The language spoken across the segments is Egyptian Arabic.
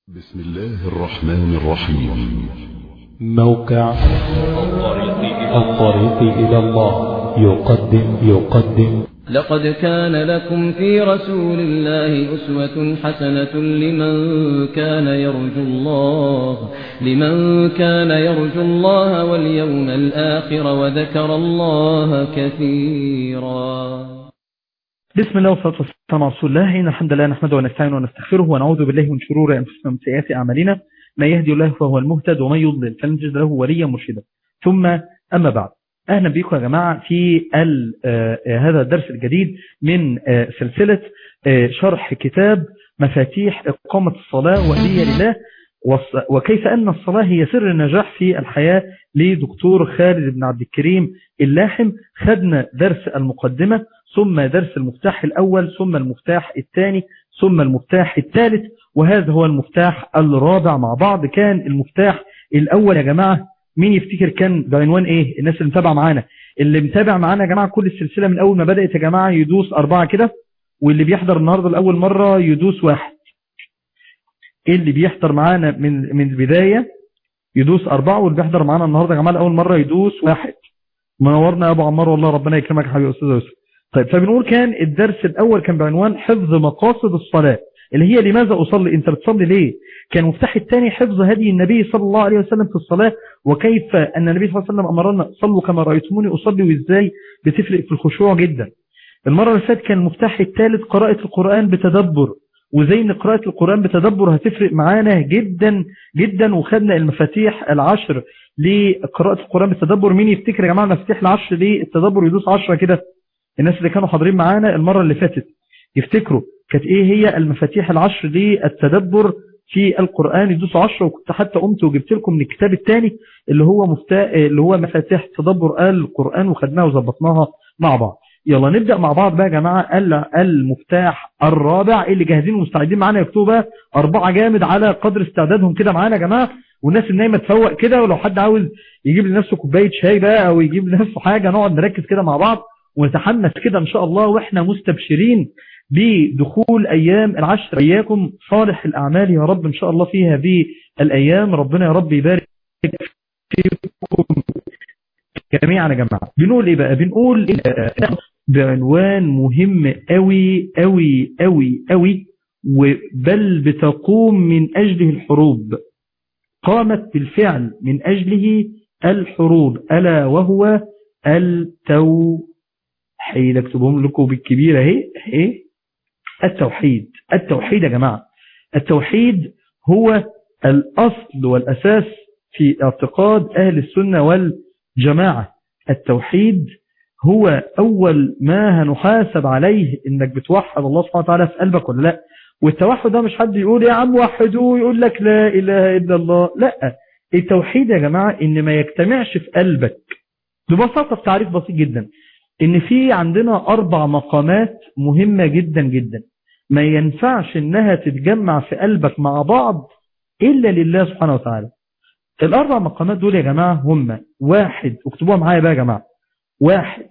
بسم الله الرحمن الرحيم موقع الطريق إلى الله يقدم يقدم لقد كان لكم في رسول الله أسوة حسنة لمن كان يرجو الله لمن كان يرجو الله واليوم الآخر وذكر الله كثيرا بسم الله والصلاة والسلام على رسول الله إن الحمد لله نحمده ونستعينه ونستغفره ونعوذ بالله من شرور أنفسنا ومن سيئات أعمالنا من يهدي الله فهو المهتد ومن يضلل فلن تجد له وليا مرشدا ثم أما بعد أهلا بكم يا جماعة في ال- آه، هذا الدرس الجديد من آه، سلسلة آه، شرح كتاب مفاتيح إقامة الصلاة وهدية لله والص- وكيف أن الصلاة هي سر النجاح في الحياة لدكتور خالد بن عبد الكريم اللاحم خدنا درس المقدمة ثم درس المفتاح الأول ثم المفتاح الثاني ثم المفتاح الثالث وهذا هو المفتاح الرابع مع بعض كان المفتاح الأول يا جماعة مين يفتكر كان بعنوان ايه الناس اللي متابعة معانا اللي متابع معانا يا جماعة كل السلسلة من أول ما بدأت يا جماعة يدوس أربعة كده واللي بيحضر النهاردة لأول مرة يدوس واحد اللي بيحضر معانا من من البداية يدوس أربعة واللي بيحضر معانا النهاردة يا جماعة لأول مرة يدوس واحد منورنا يا أبو عمار والله ربنا يكرمك يا حبيبي أستاذ يوسف طيب فبنقول كان الدرس الأول كان بعنوان حفظ مقاصد الصلاة اللي هي لماذا أصلي أنت بتصلي ليه كان مفتاح الثاني حفظ هدي النبي صلى الله عليه وسلم في الصلاة وكيف أن النبي صلى الله عليه وسلم أمرنا صلوا كما رأيتموني أصلي وإزاي بتفرق في الخشوع جدا المرة اللي فاتت كان المفتاح الثالث قراءة القرآن بتدبر وزي ان قراءة القرآن بتدبر هتفرق معانا جدا جدا وخدنا المفاتيح العشر لقراءة القرآن بالتدبر مين يفتكر يا جماعة المفاتيح العشر للتدبر يدوس عشرة كده الناس اللي كانوا حاضرين معانا المرة اللي فاتت يفتكروا كانت ايه هي المفاتيح العشر للتدبر في القرآن يدوسوا عشرة وكنت حتى قمت وجبت لكم من الكتاب الثاني اللي هو مفتا... اللي هو مفاتيح تدبر القرآن وخدناها وظبطناها مع بعض يلا نبدأ مع بعض بقى يا جماعة ال- المفتاح الرابع اللي جاهزين ومستعدين معانا يكتبوا بقى أربعة جامد على قدر استعدادهم كده معانا يا جماعة والناس النايمة تفوق كده ولو حد عاوز يجيب لنفسه كوباية شاي بقى أو يجيب لنفسه حاجة نقعد نركز كده مع بعض ونتحمس كده إن شاء الله وإحنا مستبشرين بدخول أيام العشر إياكم صالح الأعمال يا رب إن شاء الله فيها بالأيام ربنا يا رب يبارك فيكم جميعا يا جماعة بنقول إيه بقى بنقول إيه بعنوان مهم قوي قوي قوي قوي وبل بتقوم من أجله الحروب قامت بالفعل من أجله الحروب ألا وهو التوحيد اكتبهم لكم بالكبيرة اهي اهي التوحيد التوحيد يا جماعة التوحيد هو الأصل والأساس في اعتقاد أهل السنة والجماعة التوحيد هو أول ما هنحاسب عليه إنك بتوحد الله سبحانه وتعالى في قلبك ولا لا والتوحد ده مش حد يقول يا عم وحدوه يقول لك لا إله إلا الله لا التوحيد يا جماعة إن ما يجتمعش في قلبك ببساطة في تعريف بسيط جدا إن في عندنا أربع مقامات مهمة جدا جدا ما ينفعش إنها تتجمع في قلبك مع بعض إلا لله سبحانه وتعالى الأربع مقامات دول يا جماعة هم واحد اكتبوها معايا بقى يا جماعة واحد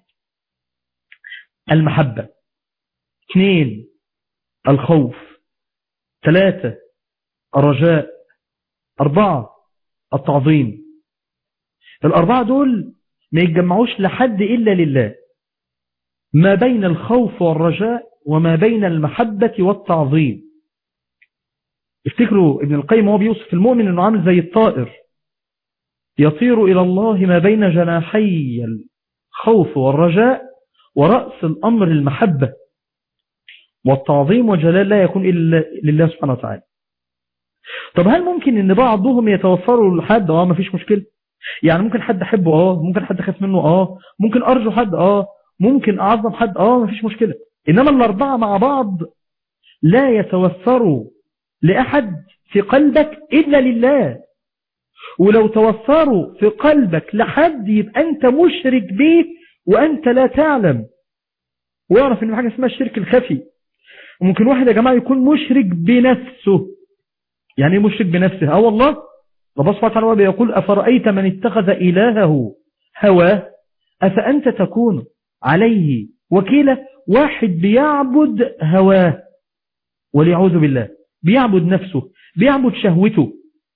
المحبة اثنين الخوف ثلاثة الرجاء أربعة التعظيم الأربعة دول ما يتجمعوش لحد إلا لله ما بين الخوف والرجاء وما بين المحبة والتعظيم افتكروا ابن القيم هو بيوصف المؤمن انه عامل زي الطائر يطير إلى الله ما بين جناحي الخوف والرجاء ورأس الأمر المحبة والتعظيم والجلال لا يكون إلا لله سبحانه وتعالى طب هل ممكن ان بعضهم يتوفروا لحد اه مفيش مشكلة يعني ممكن حد احبه اه ممكن حد اخاف منه اه ممكن ارجو حد اه ممكن اعظم حد اه مفيش مشكلة انما الاربعة مع بعض لا يتوفروا لأحد في قلبك إلا لله ولو توفروا في قلبك لحد يبقى أنت مشرك به وأنت لا تعلم واعرف إن حاجة اسمها الشرك الخفي وممكن واحد يا جماعة يكون مشرك بنفسه يعني ايه مشرك بنفسه اه والله رب سبحانه وتعالى بيقول أفرأيت من اتخذ إلهه هواه أفأنت تكون عليه وكيلة واحد بيعبد هواه وليعوذ بالله بيعبد نفسه بيعبد شهوته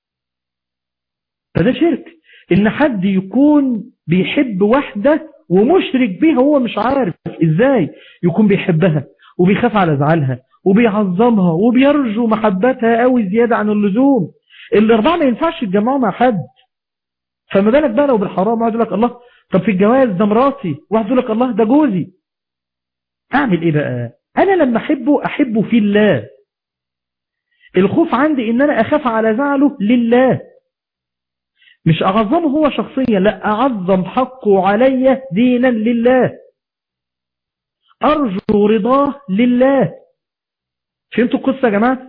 فده شرك ان حد يكون بيحب واحدة ومشرك بيها هو مش عارف ازاي يكون بيحبها وبيخاف على زعلها وبيعظمها وبيرجو محبتها قوي زيادة عن اللزوم الاربعة ما ينفعش يتجمعوا مع حد فما بالك بقى لو بالحرام واحد يقول لك الله طب في الجواز ده مراتي واحد يقول لك الله ده جوزي اعمل ايه بقى انا لما احبه احبه في الله الخوف عندي ان انا اخاف على زعله لله مش اعظمه هو شخصيا لا اعظم حقه علي دينا لله ارجو رضاه لله فهمتوا القصة يا جماعة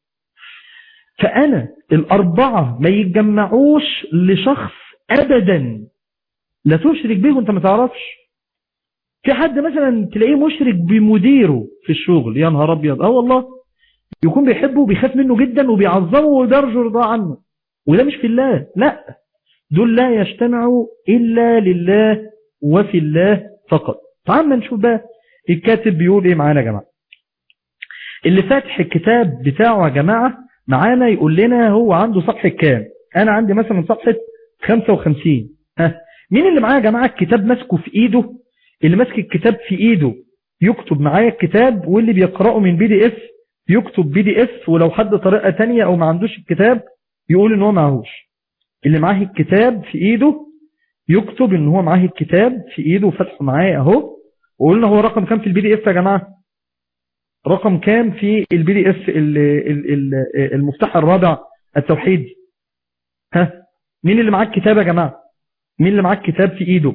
فانا الاربعة ما يتجمعوش لشخص ابدا لا تشرك به وانت ما تعرفش في حد مثلا تلاقيه مشرك بمديره في الشغل يا نهار ابيض اه والله يكون بيحبه وبيخاف منه جدا وبيعظمه ويرجو رضاه عنه وده مش في الله لا دول لا يجتمعوا إلا لله وفي الله فقط تعال نشوف بقى الكاتب بيقول ايه معانا يا جماعة اللي فاتح الكتاب بتاعه يا جماعة معانا يقول لنا هو عنده صفحة كام انا عندي مثلا صفحة 55 ها مين اللي معايا يا جماعة الكتاب ماسكه في ايده اللي ماسك الكتاب في ايده يكتب معايا الكتاب واللي بيقرأه من بي دي اف يكتب بي دي اف ولو حد طريقة تانية او ما عندوش الكتاب يقول ان هو معهوش اللي معاه الكتاب في ايده يكتب ان هو معاه الكتاب في ايده وفتحه معايا اهو وقلنا هو رقم كام في البي دي اف يا جماعة رقم كام في البي دي اف المفتاح الرابع التوحيد ها مين اللي معاه الكتاب يا جماعة مين اللي معاه الكتاب في ايده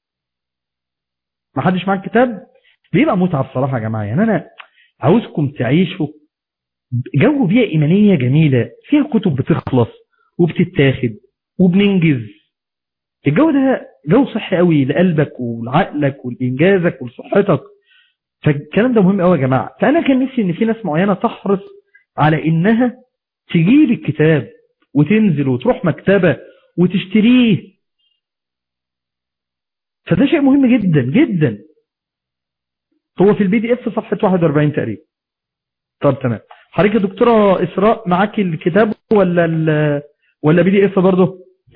ما حدش معاه الكتاب بيبقى متعب الصراحة يا جماعة يعني انا عاوزكم تعيشوا جو بيئة ايمانية جميلة فيها كتب بتخلص وبتتاخد وبننجز الجو ده جو صحي قوي لقلبك ولعقلك ولإنجازك ولصحتك فالكلام ده مهم قوي يا جماعة فأنا كان نفسي إن في ناس معينة تحرص على إنها تجيب الكتاب وتنزل وتروح مكتبة وتشتريه فده شيء مهم جدا جدا هو في البي دي اف صفحة 41 تقريبا طب تمام حضرتك يا دكتورة إسراء معاكي الكتاب ولا ال ولا بي دي اف برضه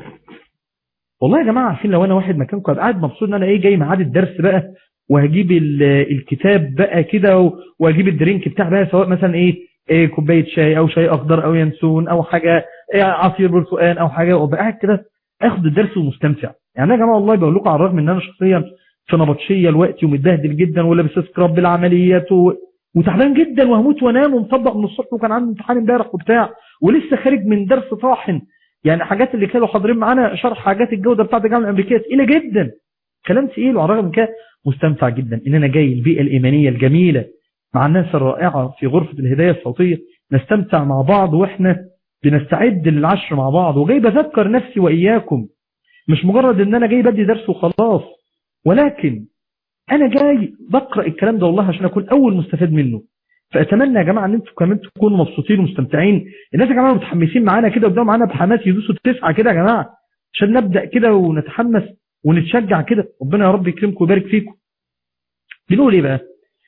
والله يا جماعة عارفين لو انا واحد مكانكم ابقى قاعد مبسوط ان انا ايه جاي ميعاد الدرس بقى وهجيب الكتاب بقى كده واجيب الدرينك بتاع بقى سواء مثلا ايه, إيه كوبايه شاي او شاي اخضر او ينسون او حاجه إيه عصير برتقال او حاجه وابقى قاعد كده اخد الدرس ومستمتع يعني يا جماعه والله بقول لكم على الرغم ان انا شخصيا في نبطشيه الوقت ومتبهدل جدا ولابس سكراب بالعمليات و... وتعبان جدا وهموت وانام ومطبق من الصبح وكان عندي امتحان امبارح وبتاع ولسه خارج من درس طاحن يعني حاجات اللي كانوا حاضرين معانا شرح حاجات الجودة بتاعت الجامعة الأمريكية تقيلة جدا كلام تقيل وعلى الرغم من كده مستمتع جدا إن أنا جاي البيئة الإيمانية الجميلة مع الناس الرائعة في غرفة الهداية الصوتية نستمتع مع بعض وإحنا بنستعد للعشر مع بعض وجاي بذكر نفسي وإياكم مش مجرد إن أنا جاي بدي درس وخلاص ولكن أنا جاي بقرأ الكلام ده والله عشان أكون أول مستفاد منه فأتمنى يا جماعة أن أنتم كمان تكونوا مبسوطين ومستمتعين الناس يا جماعة متحمسين معانا كده وبدأوا معانا بحماس يدوسوا التسعة كده يا جماعة عشان نبدأ كده ونتحمس ونتشجع كده ربنا يا رب يكرمكم ويبارك فيكم بنقول ايه بقى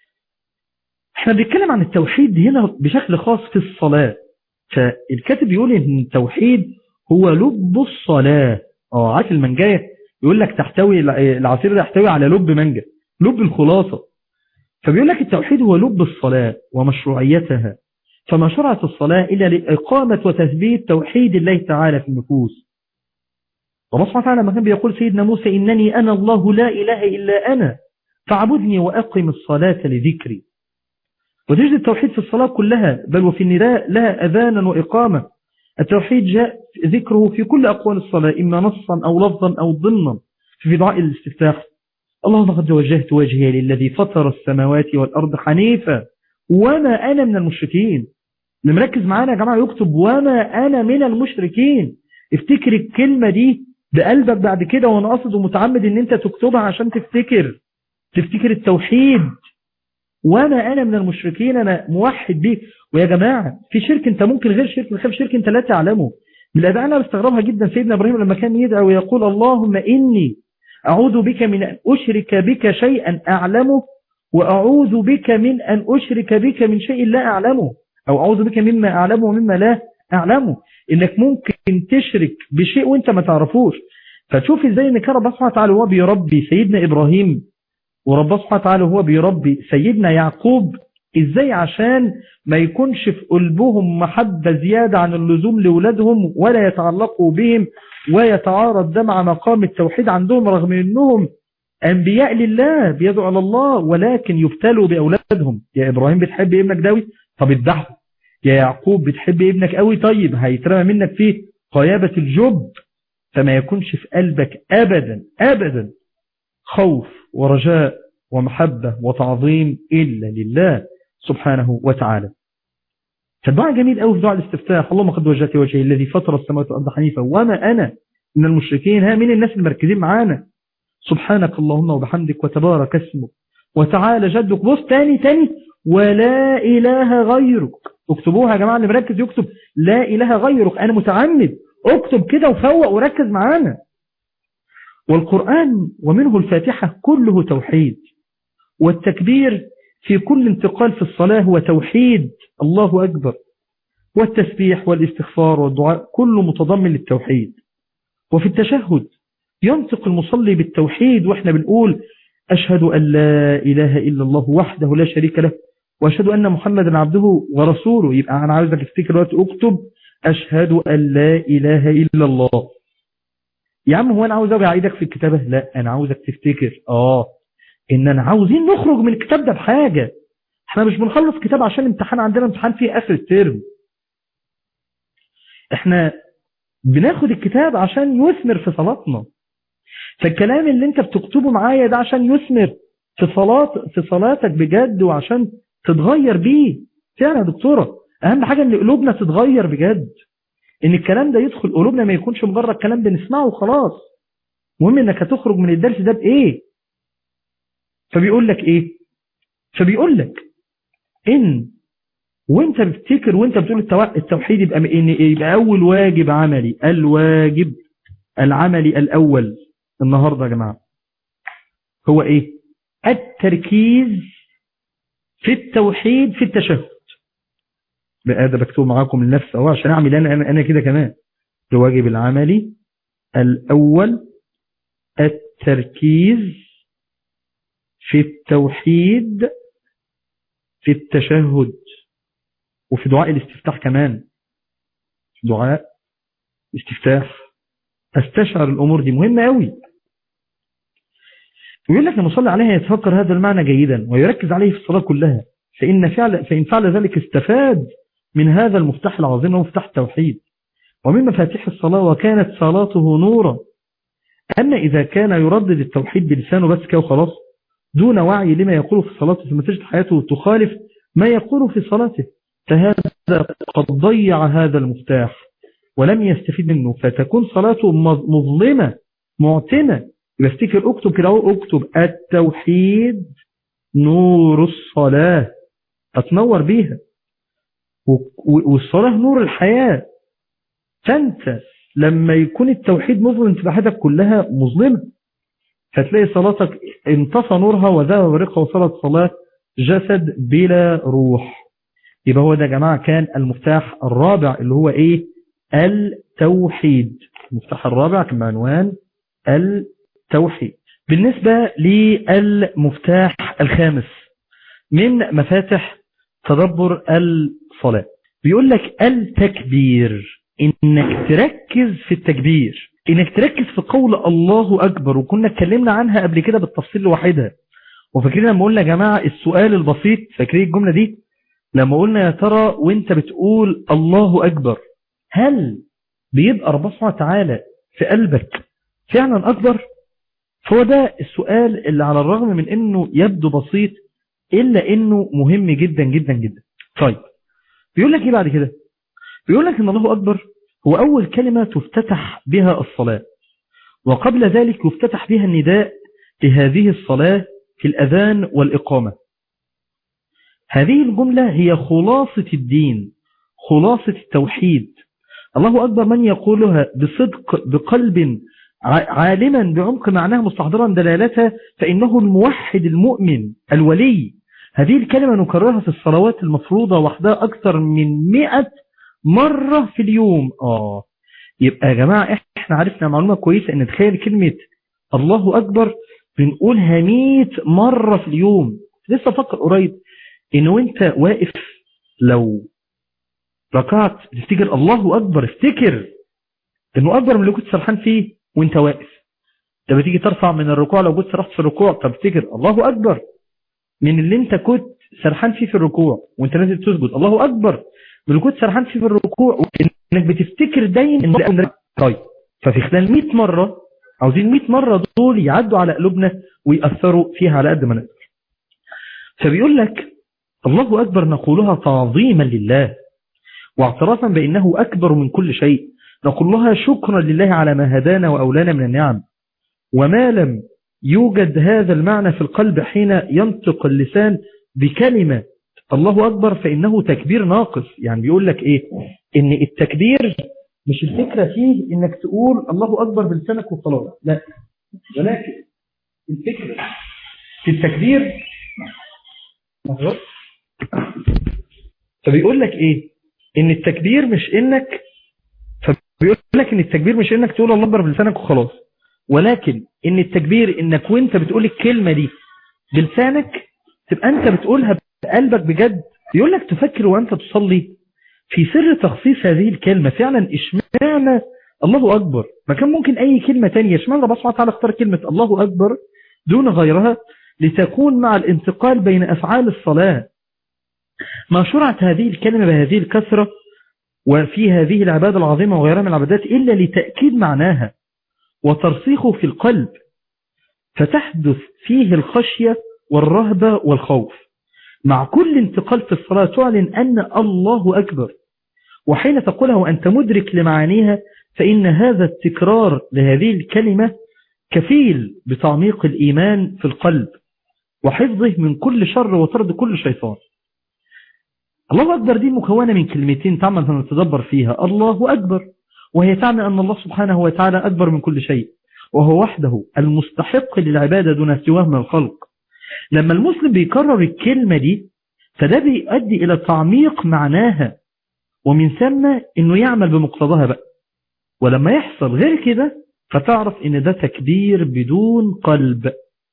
احنا بنتكلم عن التوحيد هنا بشكل خاص في الصلاة فالكاتب يقول ان التوحيد هو لب الصلاة اه عارف المنجاية يقول لك تحتوي العصير ده يحتوي على لب منجا لب الخلاصة فبيقول لك التوحيد هو لب الصلاة ومشروعيتها فما شرعت الصلاة إلا لإقامة وتثبيت توحيد الله تعالى في النفوس الله سبحانه وتعالى ما كان بيقول سيدنا موسى إنني أنا الله لا إله إلا أنا فاعبدني وأقم الصلاة لذكري وتجد التوحيد في الصلاة كلها بل وفي النداء لها أذانا وإقامة التوحيد جاء ذكره في كل أقوال الصلاة إما نصا أو لفظا أو ضمنا في دعاء الاستفتاح اللهم قد وجهت وجهي للذي فطر السماوات والأرض حنيفا وما أنا من المشركين اللي مركز معانا يا جماعة يكتب وما أنا من المشركين افتكر الكلمة دي بقلبك بعد كده وانا قصد ومتعمد ان انت تكتبها عشان تفتكر تفتكر التوحيد وانا انا من المشركين انا موحد بيك ويا جماعة في شرك انت ممكن غير شرك من شرك انت لا تعلمه من الادعاء انا بستغربها جدا سيدنا ابراهيم لما كان يدعو ويقول اللهم اني اعوذ بك من ان اشرك بك شيئا اعلمه واعوذ بك من ان اشرك بك من شيء لا اعلمه او اعوذ بك مما اعلمه ومما لا اعلموا انك ممكن تشرك بشيء وانت ما تعرفوش فتشوف ازاي ان كان ربنا سبحانه وتعالى هو بيربي سيدنا ابراهيم وربنا سبحانه وتعالى هو بيربي سيدنا يعقوب ازاي عشان ما يكونش في قلبهم محبة زيادة عن اللزوم لولادهم ولا يتعلقوا بهم ويتعارض ده مع مقام التوحيد عندهم رغم انهم انبياء لله بيدعوا على الله ولكن يبتلوا باولادهم يا ابراهيم بتحب ابنك داوي طب اذبحه يا يعقوب بتحب ابنك قوي طيب هيترمى منك فيه قيابة الجب فما يكونش في قلبك ابدا ابدا خوف ورجاء ومحبة وتعظيم إلا لله سبحانه وتعالى فالدعاء جميل قوي في دعاء الاستفتاح اللهم قد وجهت وجهي الذي فطر السماوات والارض حنيفا وما انا من المشركين ها من الناس المركزين معانا سبحانك اللهم وبحمدك وتبارك اسمك وتعالى جدك بص تاني تاني ولا اله غيرك اكتبوها يا جماعه اللي مركز يكتب لا اله غيرك انا متعمد اكتب كده وفوق وركز معانا والقرآن ومنه الفاتحة كله توحيد والتكبير في كل انتقال في الصلاة هو توحيد الله أكبر والتسبيح والاستغفار والدعاء كله متضمن للتوحيد وفي التشهد ينطق المصلي بالتوحيد وإحنا بنقول أشهد أن لا إله إلا الله وحده لا شريك له وأشهد أن محمدا عبده ورسوله يبقى أنا عاوزك تفتكر الوقت أكتب أشهد أن لا إله إلا الله يا عم هو أنا عاوز أوجع إيدك في الكتابة لا أنا عاوزك تفتكر آه إن أنا عاوزين نخرج من الكتاب ده بحاجة احنا مش بنخلص كتاب عشان امتحان عندنا امتحان فيه آخر الترم احنا بناخد الكتاب عشان يثمر في صلاتنا فالكلام اللي انت بتكتبه معايا ده عشان يثمر في صلاة في صلاتك بجد وعشان تتغير بيه فعلا يا دكتورة اهم حاجة ان قلوبنا تتغير بجد ان الكلام ده يدخل قلوبنا ما يكونش مجرد كلام بنسمعه وخلاص مهم انك هتخرج من الدرس ده بايه فبيقول لك ايه فبيقول لك ان وانت بتفتكر وانت بتقول التوحيد يبقى ان يبقى اول واجب عملي الواجب العملي الاول النهارده يا جماعه هو ايه التركيز في التوحيد في التشهد بقى ده بكتب معاكم النفس اهو عشان اعمل انا انا, أنا كده كمان الواجب العملي الاول التركيز في التوحيد في التشهد وفي دعاء الاستفتاح كمان دعاء استفتاح استشعر الأمور دي مهمة قوي ويقول لك لما صلى عليها يتفكر هذا المعنى جيدا ويركز عليه في الصلاة كلها فإن فعل, فإن فعل ذلك استفاد من هذا المفتاح العظيم وهو مفتاح التوحيد ومن مفاتيح الصلاة وكانت صلاته نورا أما إذا كان يردد التوحيد بلسانه بس كده وخلاص دون وعي لما يقوله في صلاته ثم تجد حياته تخالف ما يقوله في صلاته فهذا قد ضيع هذا المفتاح ولم يستفيد منه فتكون صلاته مظلمة معتمة يفتكر اكتب كده اكتب التوحيد نور الصلاة هتنور بيها والصلاة نور الحياة فانت لما يكون التوحيد مظلم تبقى حياتك كلها مظلمة فتلاقي صلاتك انطفى نورها وذهب برقها وصلت صلاة جسد بلا روح يبقى هو ده يا جماعة كان المفتاح الرابع اللي هو ايه التوحيد المفتاح الرابع كان بعنوان التوحيد بالنسبة للمفتاح الخامس من مفاتح تدبر الصلاة بيقول لك التكبير انك تركز في التكبير انك تركز في قول الله اكبر وكنا اتكلمنا عنها قبل كده بالتفصيل لوحدها وفاكرين لما قلنا يا جماعة السؤال البسيط فاكرين الجملة دي لما قلنا يا ترى وانت بتقول الله اكبر هل بيبقى ربنا سبحانه وتعالى في قلبك فعلا اكبر فهو ده السؤال اللي على الرغم من انه يبدو بسيط الا انه مهم جدا جدا جدا طيب بيقول لك ايه بعد كده بيقول لك ان الله اكبر هو اول كلمة تفتتح بها الصلاة وقبل ذلك يفتتح بها النداء لهذه الصلاة في الاذان والاقامة هذه الجملة هي خلاصة الدين خلاصة التوحيد الله أكبر من يقولها بصدق بقلب عالما بعمق معناها مستحضرا دلالتها فإنه الموحد المؤمن الولي هذه الكلمة نكررها في الصلوات المفروضة وحدها أكثر من مئة مرة في اليوم آه يبقى يا جماعة احنا عرفنا معلومة كويسة ان تخيل كلمة الله أكبر بنقولها 100 مرة في اليوم لسه فكر قريب ان وانت واقف لو ركعت تفتكر الله أكبر افتكر انه أكبر من اللي كنت سرحان فيه وانت واقف طب تيجي ترفع من الركوع لو كنت سرحت في الركوع طب افتكر الله أكبر من اللي انت كنت سرحان فيه في الركوع وانت نازل تسجد الله أكبر من اللي كنت سرحان فيه في الركوع انك بتفتكر دايما انه طيب ففي خلال 100 مرة عاوزين 100 مرة دول يعدوا على قلوبنا ويأثروا فيها على قد ما نقدر فبيقول لك الله أكبر نقولها تعظيما لله واعترافا بأنه أكبر من كل شيء نقولها شكرا لله على ما هدانا وأولانا من النعم وما لم يوجد هذا المعنى في القلب حين ينطق اللسان بكلمة الله أكبر فإنه تكبير ناقص يعني بيقول لك إيه إن التكبير مش الفكرة فيه إنك تقول الله أكبر بلسانك وخلاص لا ولكن الفكرة في التكبير فبيقول لك إيه إن التكبير مش إنك فبيقول لك إن التكبير مش إنك تقول الله أكبر بلسانك وخلاص ولكن إن التكبير إنك وإنت بتقول الكلمة دي بلسانك تبقى أنت بتقولها بقلبك بجد يقول لك تفكر وأنت تصلي في سر تخصيص هذه الكلمة فعلا اشمعنى الله أكبر ما كان ممكن أي كلمة تانية اشمعنى ربنا سبحانه وتعالى اختار كلمة الله أكبر دون غيرها لتكون مع الانتقال بين أفعال الصلاة ما شرعت هذه الكلمة بهذه الكثرة وفي هذه العبادة العظيمة وغيرها من العبادات إلا لتأكيد معناها وترسيخه في القلب فتحدث فيه الخشية والرهبة والخوف مع كل انتقال في الصلاة تعلن أن الله أكبر وحين تقولها وأنت مدرك لمعانيها فإن هذا التكرار لهذه الكلمة كفيل بتعميق الإيمان في القلب وحفظه من كل شر وطرد كل شيطان الله أكبر دي مكونة من كلمتين تعمل نتدبر فيها الله أكبر وهي تعني أن الله سبحانه وتعالى أكبر من كل شيء وهو وحده المستحق للعبادة دون سواه من الخلق لما المسلم بيكرر الكلمة دي فده بيؤدي إلى تعميق معناها ومن ثم أنه يعمل بمقتضاها بقى ولما يحصل غير كده فتعرف أن ده تكبير بدون قلب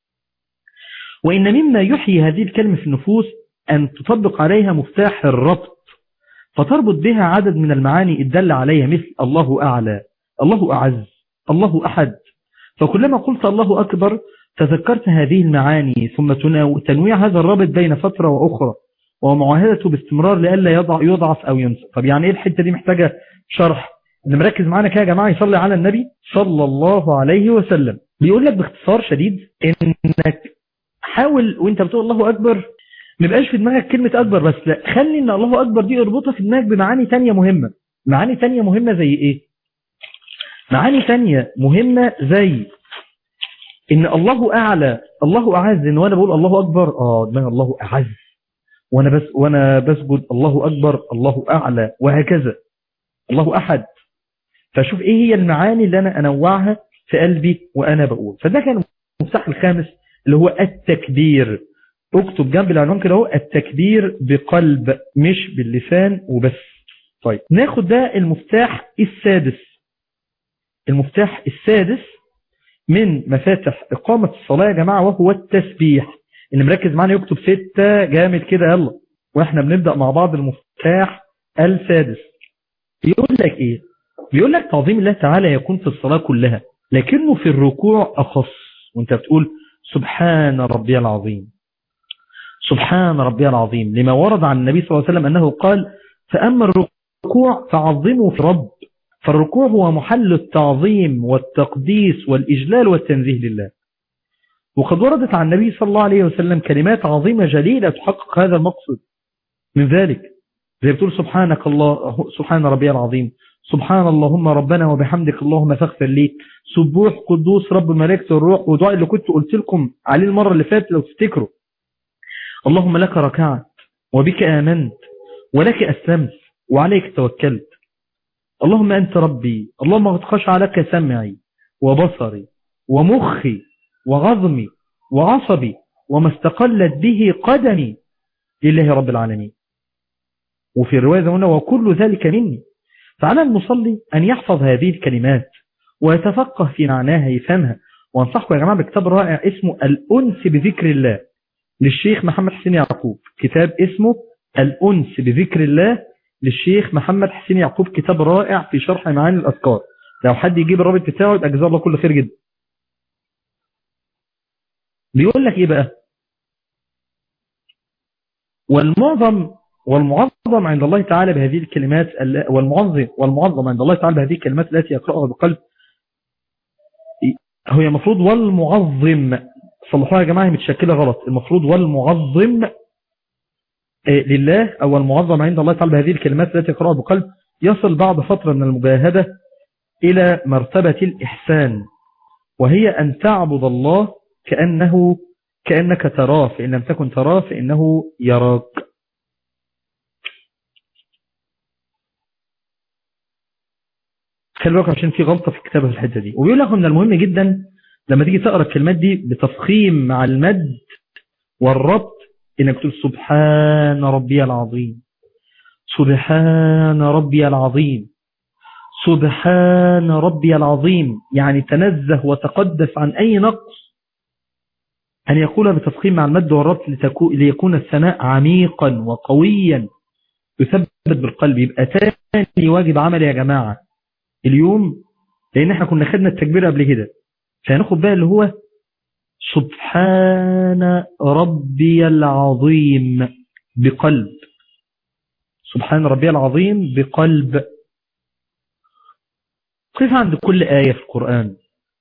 وإن مما يحيي هذه الكلمة في النفوس أن تطبق عليها مفتاح الربط فتربط بها عدد من المعاني الدل عليها مثل الله أعلى الله أعز الله أحد فكلما قلت الله أكبر تذكرت هذه المعاني ثم تنويع هذا الرابط بين فترة وأخرى ومعاهدته باستمرار لألا يضع يضعف أو ينسى طب يعني إيه الحتة دي محتاجة شرح اللي مركز معانا كده يا جماعة يصلي على النبي صلى الله عليه وسلم بيقول لك باختصار شديد إنك حاول وانت بتقول الله أكبر ما يبقاش في دماغك كلمة أكبر بس لا خلي إن الله أكبر دي اربطها في دماغك بمعاني تانية مهمة معاني تانية مهمة زي إيه معاني تانية مهمة زي ان الله اعلى الله اعز ان وانا بقول الله اكبر اه دماغ الله اعز وانا بس وانا بسجد الله اكبر الله اعلى وهكذا الله احد فشوف ايه هي المعاني اللي انا انوعها في قلبي وانا بقول فده كان المفتاح الخامس اللي هو التكبير اكتب جنب العنوان كده اهو التكبير بقلب مش باللسان وبس طيب ناخد ده المفتاح السادس المفتاح السادس من مفاتح إقامة الصلاة يا جماعة وهو التسبيح اللي مركز معانا يكتب ستة جامد كده يلا واحنا بنبدأ مع بعض المفتاح السادس بيقول لك ايه بيقول لك تعظيم الله تعالى يكون في الصلاة كلها لكنه في الركوع أخص وانت بتقول سبحان ربي العظيم سبحان ربي العظيم لما ورد عن النبي صلى الله عليه وسلم أنه قال فأما الركوع فعظموا في رب فالركوع هو محل التعظيم والتقديس والإجلال والتنزيه لله وقد وردت عن النبي صلى الله عليه وسلم كلمات عظيمة جليلة تحقق هذا المقصد من ذلك زي بتقول سبحانك الله سبحان ربي العظيم سبحان اللهم ربنا وبحمدك اللهم فاغفر لي سبوح قدوس رب الملائكة والروح ودعاء اللي كنت قلت لكم عليه المرة اللي فاتت لو تفتكروا اللهم لك ركعت وبك آمنت ولك أسلمت وعليك توكلت اللهم أنت ربي اللهم قد خشع لك سمعي وبصري ومخي وعظمي وعصبي وما استقلت به قدمي لله رب العالمين وفي الرواية زمنا وكل ذلك مني فعلى المصلي أن يحفظ هذه الكلمات ويتفقه في معناها يفهمها وانصحكم يا جماعة بكتاب رائع اسمه الأنس بذكر الله للشيخ محمد حسين يعقوب كتاب اسمه الأنس بذكر الله للشيخ محمد حسين يعقوب كتاب رائع في شرح معاني الأذكار لو حد يجيب الرابط بتاعه يبقى جزاه الله كل خير جدا بيقول لك ايه بقى والمعظم والمعظم عند الله تعالى بهذه الكلمات والمعظم والمعظم عند الله تعالى بهذه الكلمات التي يقرأها بقلب هو المفروض والمعظم صلحوها يا جماعة متشكلة غلط المفروض والمعظم لله أو المعظم عند الله تعالى بهذه الكلمات التي يقرأها بقلب يصل بعد فترة من المجاهدة إلى مرتبة الإحسان وهي أن تعبد الله كأنه كأنك تراه فإن لم تكن تراه فإنه يراك خلي بالك عشان في غلطة في الكتابة في الحتة دي وبيقول لك من المهم جدا لما تيجي تقرأ الكلمات دي بتفخيم مع المد والربط انك تقول سبحان ربي العظيم سبحان ربي العظيم سبحان ربي العظيم يعني تنزه وتقدس عن أي نقص أن يقول بتفخيم مع المد والربط ليكون الثناء عميقا وقويا يثبت بالقلب يبقى تاني واجب عمل يا جماعة اليوم لأن احنا كنا خدنا التكبير قبل كده فهناخد بقى اللي هو سبحان ربي العظيم بقلب سبحان ربي العظيم بقلب قف عند كل آية في القرآن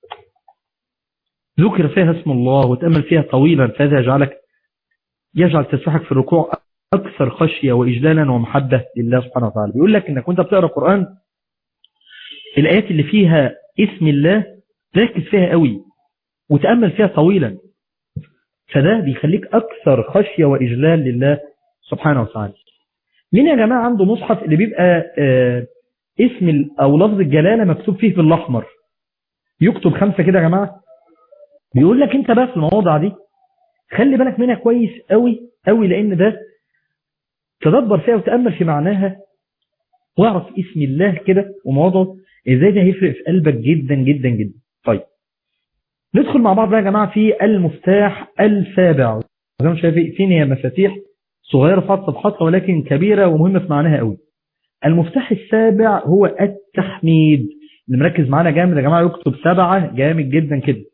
ذكر فيها اسم الله وتأمل فيها طويلا فهذا يجعلك يجعل تسبحك في الركوع أكثر خشية وإجلالا ومحبة لله سبحانه وتعالى بيقول لك إنك وانت بتقرأ القرآن الآيات اللي فيها اسم الله ركز فيها قوي وتأمل فيها طويلا فده بيخليك أكثر خشية وإجلال لله سبحانه وتعالى مين يا جماعة عنده مصحف اللي بيبقى آه اسم أو لفظ الجلالة مكتوب فيه بالأحمر يكتب خمسة كده يا جماعة بيقول لك انت بقى في المواضع دي خلي بالك منها كويس قوي قوي لأن ده تدبر فيها وتأمل في معناها واعرف اسم الله كده ومواضعه ازاي ده هيفرق في قلبك جدا جدا جدا طيب ندخل مع بعض بقى يا جماعة في المفتاح السابع زي ما شايفين هي مفاتيح صغيرة في صفحاتها ولكن كبيرة ومهمة في معناها قوي المفتاح السابع هو التحميد اللي مركز معانا جامد يا جماعة يكتب سبعة جامد جدا كده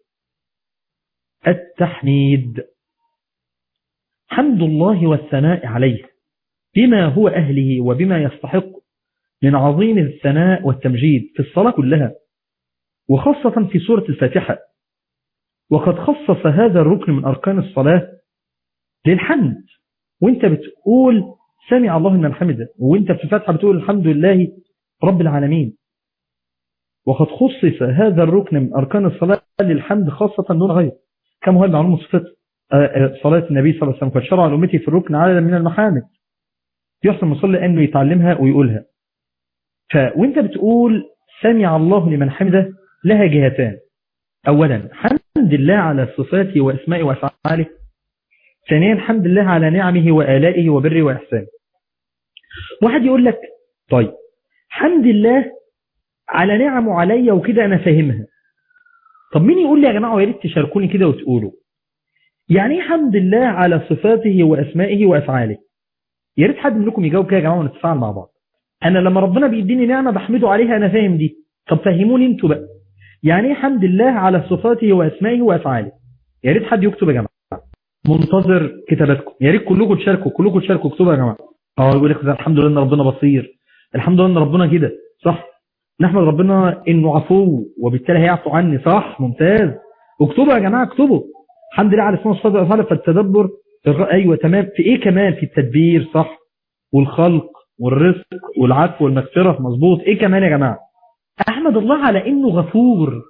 التحميد حمد الله والثناء عليه بما هو أهله وبما يستحق من عظيم الثناء والتمجيد في الصلاة كلها وخاصة في سورة الفاتحة وقد خصص هذا الركن من أركان الصلاة للحمد وانت بتقول سمع الله من حمده وانت في الفاتحة بتقول الحمد لله رب العالمين وقد خصص هذا الركن من أركان الصلاة للحمد خاصة دون غير كما هو المعلوم صفة صلاة النبي صلى الله عليه وسلم قد شرع لأمتي في الركن عددا من المحامد يحسن المصلي أنه يتعلمها ويقولها فوانت بتقول سمع الله لمن حمده لها جهتان أولا حمد الله على صفاته وأسمائه وأفعاله ثانيا الحمد لله على نعمه وآلائه وبره وإحسانه واحد يقول لك طيب حمد الله على نعمه عليا وكده أنا فاهمها طب مين يقول لي يا جماعة ويا ريت تشاركوني كده وتقولوا يعني ايه حمد الله على صفاته وأسمائه وأفعاله يا ريت حد منكم يجاوب كده يا جماعة ونتفاعل مع بعض أنا لما ربنا بيديني نعمة بحمده عليها أنا فاهم دي طب فهموني انتوا بقى يعني ايه حمد الله على صفاته وأسمائه وأفعاله يا ريت حد يكتب يا جماعة منتظر كتاباتكم يا ريت كلكم تشاركوا كلكم تشاركوا اكتبوا يا جماعة اه يقول لك الحمد لله ان ربنا بصير الحمد لله ان ربنا كده صح نحمد ربنا انه عفو وبالتالي هيعفو عني صح ممتاز اكتبوا يا جماعة اكتبوا الحمد لله على اسمه الصفات والافعال فالتدبر ايوه تمام في ايه كمان في التدبير صح والخلق والرزق والعفو والمغفرة مظبوط ايه كمان يا جماعة احمد الله على انه غفور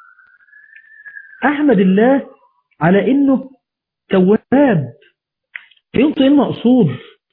احمد الله على انه تواب ينطق المقصود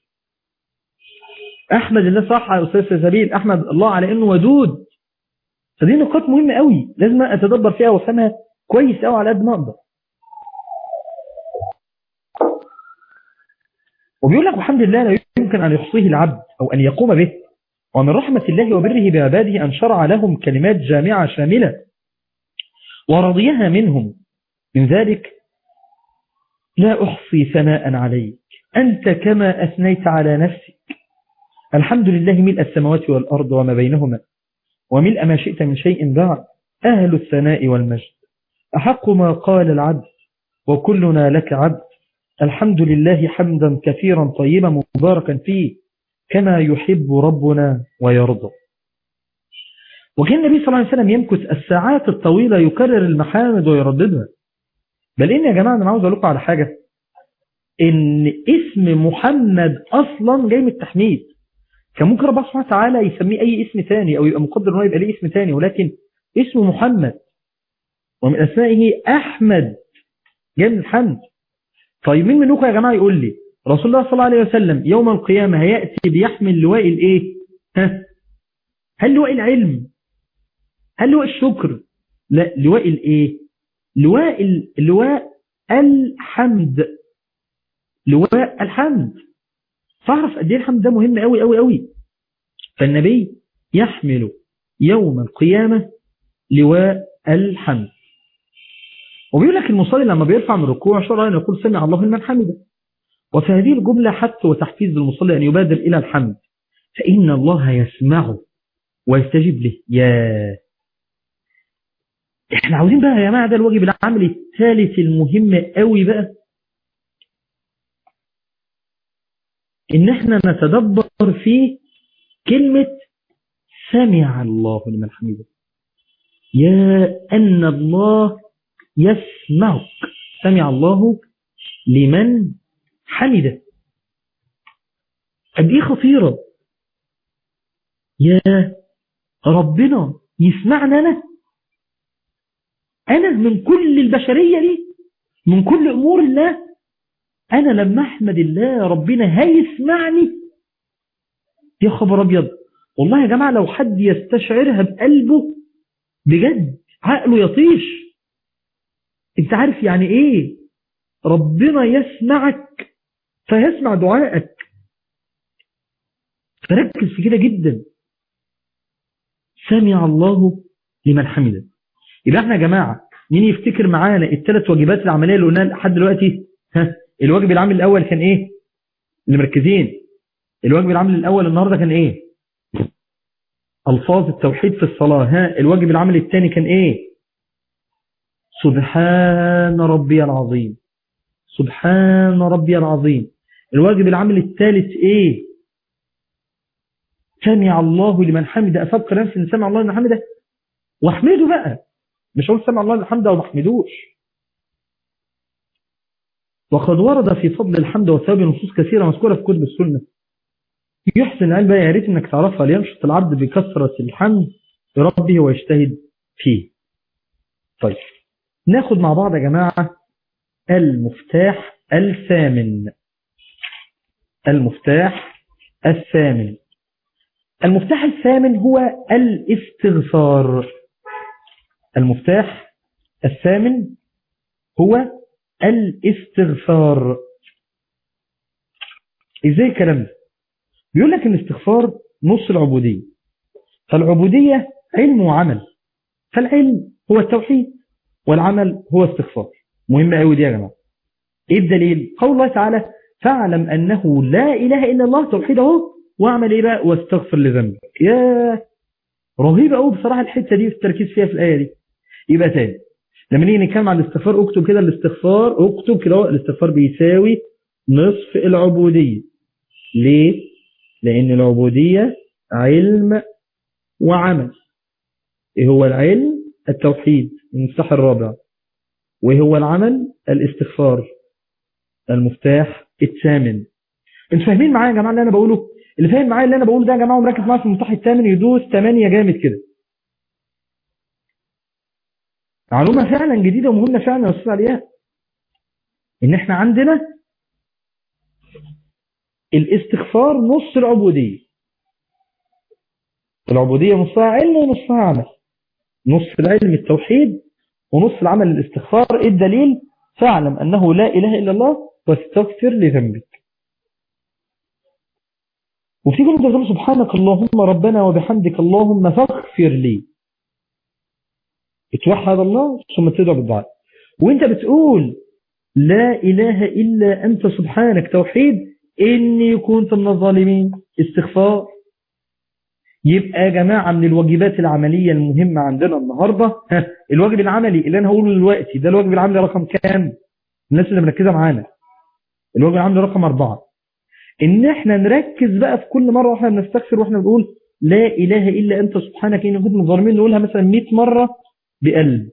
احمد الله صح يا استاذ سبيل احمد الله على انه ودود فدي نقاط مهمة قوي لازم اتدبر فيها وافهمها كويس قوي على قد ما اقدر وبيقول لك الحمد لله لا يمكن أن يحصيه العبد أو أن يقوم به ومن رحمة الله وبره بعباده أن شرع لهم كلمات جامعة شاملة ورضيها منهم من ذلك لا أحصي ثناء عليك أنت كما أثنيت على نفسك الحمد لله ملء السماوات والأرض وما بينهما وملء ما شئت من شيء بعد أهل الثناء والمجد أحق ما قال العبد وكلنا لك عبد الحمد لله حمدا كثيرا طيبا مباركا فيه كما يحب ربنا ويرضى وكان النبي صلى الله عليه وسلم يمكث الساعات الطويلة يكرر المحامد ويرددها بل إن يا جماعة أنا عاوز أقول لكم على حاجة إن اسم محمد أصلا جاي من التحميد كان ممكن ربنا سبحانه وتعالى يسميه أي اسم ثاني أو يبقى مقدر أنه يبقى ليه اسم ثاني ولكن اسمه محمد ومن أسمائه أحمد جاي من الحمد طيب مين منكم يا جماعة يقول لي رسول الله صلى الله عليه وسلم يوم القيامة هيأتي بيحمل لواء الإيه ها هل لواء العلم هل لواء الشكر لا لواء الإيه لواء ال... لواء الحمد لواء الحمد فاعرف قد ايه الحمد ده مهم قوي قوي قوي فالنبي يحمل يوم القيامة لواء الحمد وبيقول لك المصلي لما بيرفع من الركوع شرعا أن يقول سمع الله لمن حمده وفي هذه الجملة حتى وتحفيز للمصلي أن يبادر إلى الحمد فإن الله يسمعه ويستجيب له يا احنا عاوزين بقى يا جماعة ده الواجب العملي الثالث المهم قوي بقى ان احنا نتدبر في كلمة سمع الله لمن حمده يا أن الله يسمعك سمع الله لمن حمده قد ايه خطيرة يا ربنا يسمعنا أنا أنا من كل البشرية دي من كل أمور الله أنا لما أحمد الله ربنا هيسمعني يا خبر أبيض والله يا جماعة لو حد يستشعرها بقلبه بجد عقله يطيش انت عارف يعني ايه ربنا يسمعك فيسمع دعائك فركز في كده جدا سمع الله لمن حمده يبقى احنا يا جماعة مين يفتكر معانا الثلاث واجبات العملية اللي قلناها لحد دلوقتي ها الواجب العامل الاول كان ايه اللي مركزين الواجب العامل الاول النهاردة كان ايه الفاظ التوحيد في الصلاة ها الواجب العمل الثاني كان ايه سبحان ربي العظيم سبحان ربي العظيم الواجب العمل الثالث ايه سمع الله لمن حمده افكر نفسي ان سمع الله لمن حمده واحمده بقى مش اقول سمع الله لمن حمده وما احمدوش وقد ورد في فضل الحمد وثواب نصوص كثيرة مذكورة في كتب السنة يحسن العلم بقى يا ريت انك تعرفها لينشط العبد بكثرة الحمد لربه ويجتهد فيه طيب ناخد مع بعض يا جماعة المفتاح الثامن المفتاح الثامن المفتاح الثامن هو الاستغفار المفتاح الثامن هو الاستغفار ازاي الكلام ده بيقول لك ان الاستغفار نص العبودية فالعبودية علم وعمل فالعلم هو التوحيد والعمل هو استغفار مهم قوي دي يا جماعة ايه الدليل قول الله تعالى فاعلم انه لا اله الا الله توحيد اهو واعمل ايه بقى واستغفر لذنبك يا رهيبه قوي بصراحه الحته دي والتركيز فيها في الايه دي يبقى تاني لما نيجي نتكلم عن الاستغفار اكتب كده الاستغفار اكتب كده الاستغفار بيساوي نصف العبوديه ليه لان العبوديه علم وعمل ايه هو العلم التوحيد المفتاح الرابع وايه هو العمل الاستغفار المفتاح الثامن انتوا فاهمين معايا يا جماعه اللي انا بقوله اللي فاهم معايا اللي انا بقوله ده يا جماعه ومركز معايا في المفتاح الثامن يدوس 8 جامد كده معلومه فعلا جديده ومهمه فعلا يا استاذ علياء ان احنا عندنا الاستغفار نص العبوديه العبوديه نصها علم ونصها عمل نص العلم التوحيد ونص العمل الاستغفار ايه الدليل فاعلم انه لا اله الا الله واستغفر لذنبك وفتيجي انت تقول سبحانك اللهم ربنا وبحمدك اللهم فاغفر لي اتوحد الله ثم تدعو بالدعاء وانت بتقول لا إله إلا أنت سبحانك توحيد إني كنت من الظالمين استغفار يبقى يا جماعة من الواجبات العملية المهمة عندنا النهاردة الواجب العملي اللي أنا هقوله دلوقتي ده الواجب العملي رقم كام الناس اللي مركزة معانا الواجب العملي رقم أربعة إن إحنا نركز بقى في كل مرة وإحنا بنستغفر وإحنا بنقول لا إله إلا أنت سبحانك إني كنت من الظالمين نقولها مثلا 100 مرة بقلب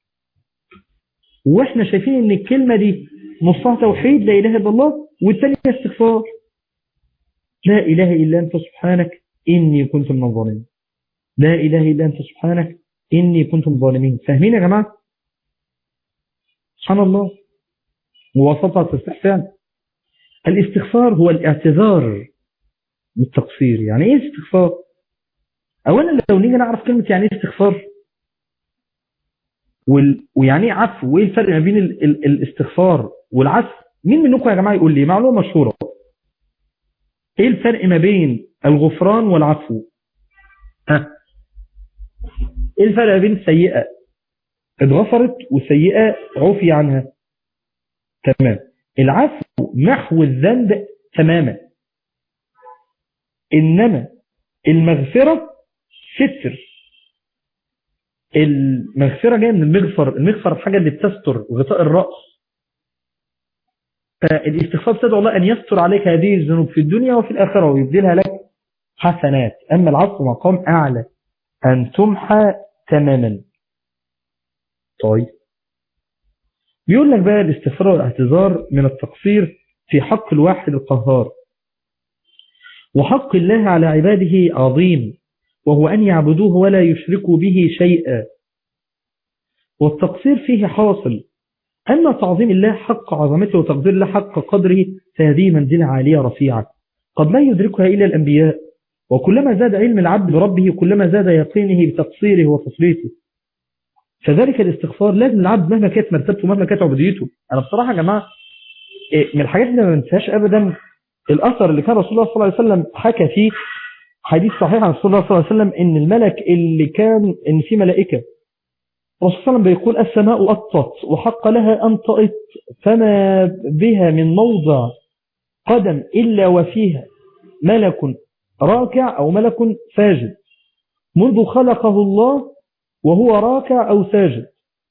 واحنا شايفين ان الكلمة دي نصها توحيد لا اله الا الله والثانية استغفار لا اله الا انت سبحانك اني كنت من الظالمين لا اله الا انت سبحانك اني كنت من الظالمين فاهمين يا جماعة سبحان الله مواصفة الاستحسان الاستغفار هو الاعتذار بالتقصير يعني ايه استغفار اولا لو نيجي نعرف كلمة يعني ايه استغفار وال... ويعني ايه عفو وايه الفرق ما بين ال... ال... الاستغفار والعفو مين منكم يا جماعه يقول لي معلومه مشهوره ايه الفرق ما بين الغفران والعفو ها ايه الفرق ما بين السيئه اتغفرت والسيئه عفي عنها تمام العفو محو الذنب تماما انما المغفره ستر المغفرة جاية من المغفر المغفر الحاجة اللي بتستر غطاء الرأس فالاستغفار تدعو الله أن يستر عليك هذه الذنوب في الدنيا وفي الآخرة ويبدلها لك حسنات أما العفو مقام أعلى أن تمحى تماما طيب بيقول لك بقى الاستغفار والاعتذار من التقصير في حق الواحد القهار وحق الله على عباده عظيم وهو أن يعبدوه ولا يشركوا به شيئا والتقصير فيه حاصل أما تعظيم الله حق عظمته وتقدير الله حق قدره فهذه منزلة عالية رفيعة قد لا يدركها إلا الأنبياء وكلما زاد علم العبد بربه كلما زاد يقينه بتقصيره وتفريطه فذلك الاستغفار لازم العبد مهما كانت مرتبته مهما كانت عبوديته أنا بصراحة يا جماعة من الحاجات اللي ما بنساهاش أبدا الأثر اللي كان رسول الله صلى الله عليه وسلم حكى فيه حديث صحيح عن رسول الله صلى الله عليه وسلم ان الملك اللي كان ان في ملائكة الرسول صلى الله عليه وسلم بيقول السماء أطت وحق لها أن تأط فما بها من موضع قدم إلا وفيها ملك راكع أو ملك ساجد منذ خلقه الله وهو راكع أو ساجد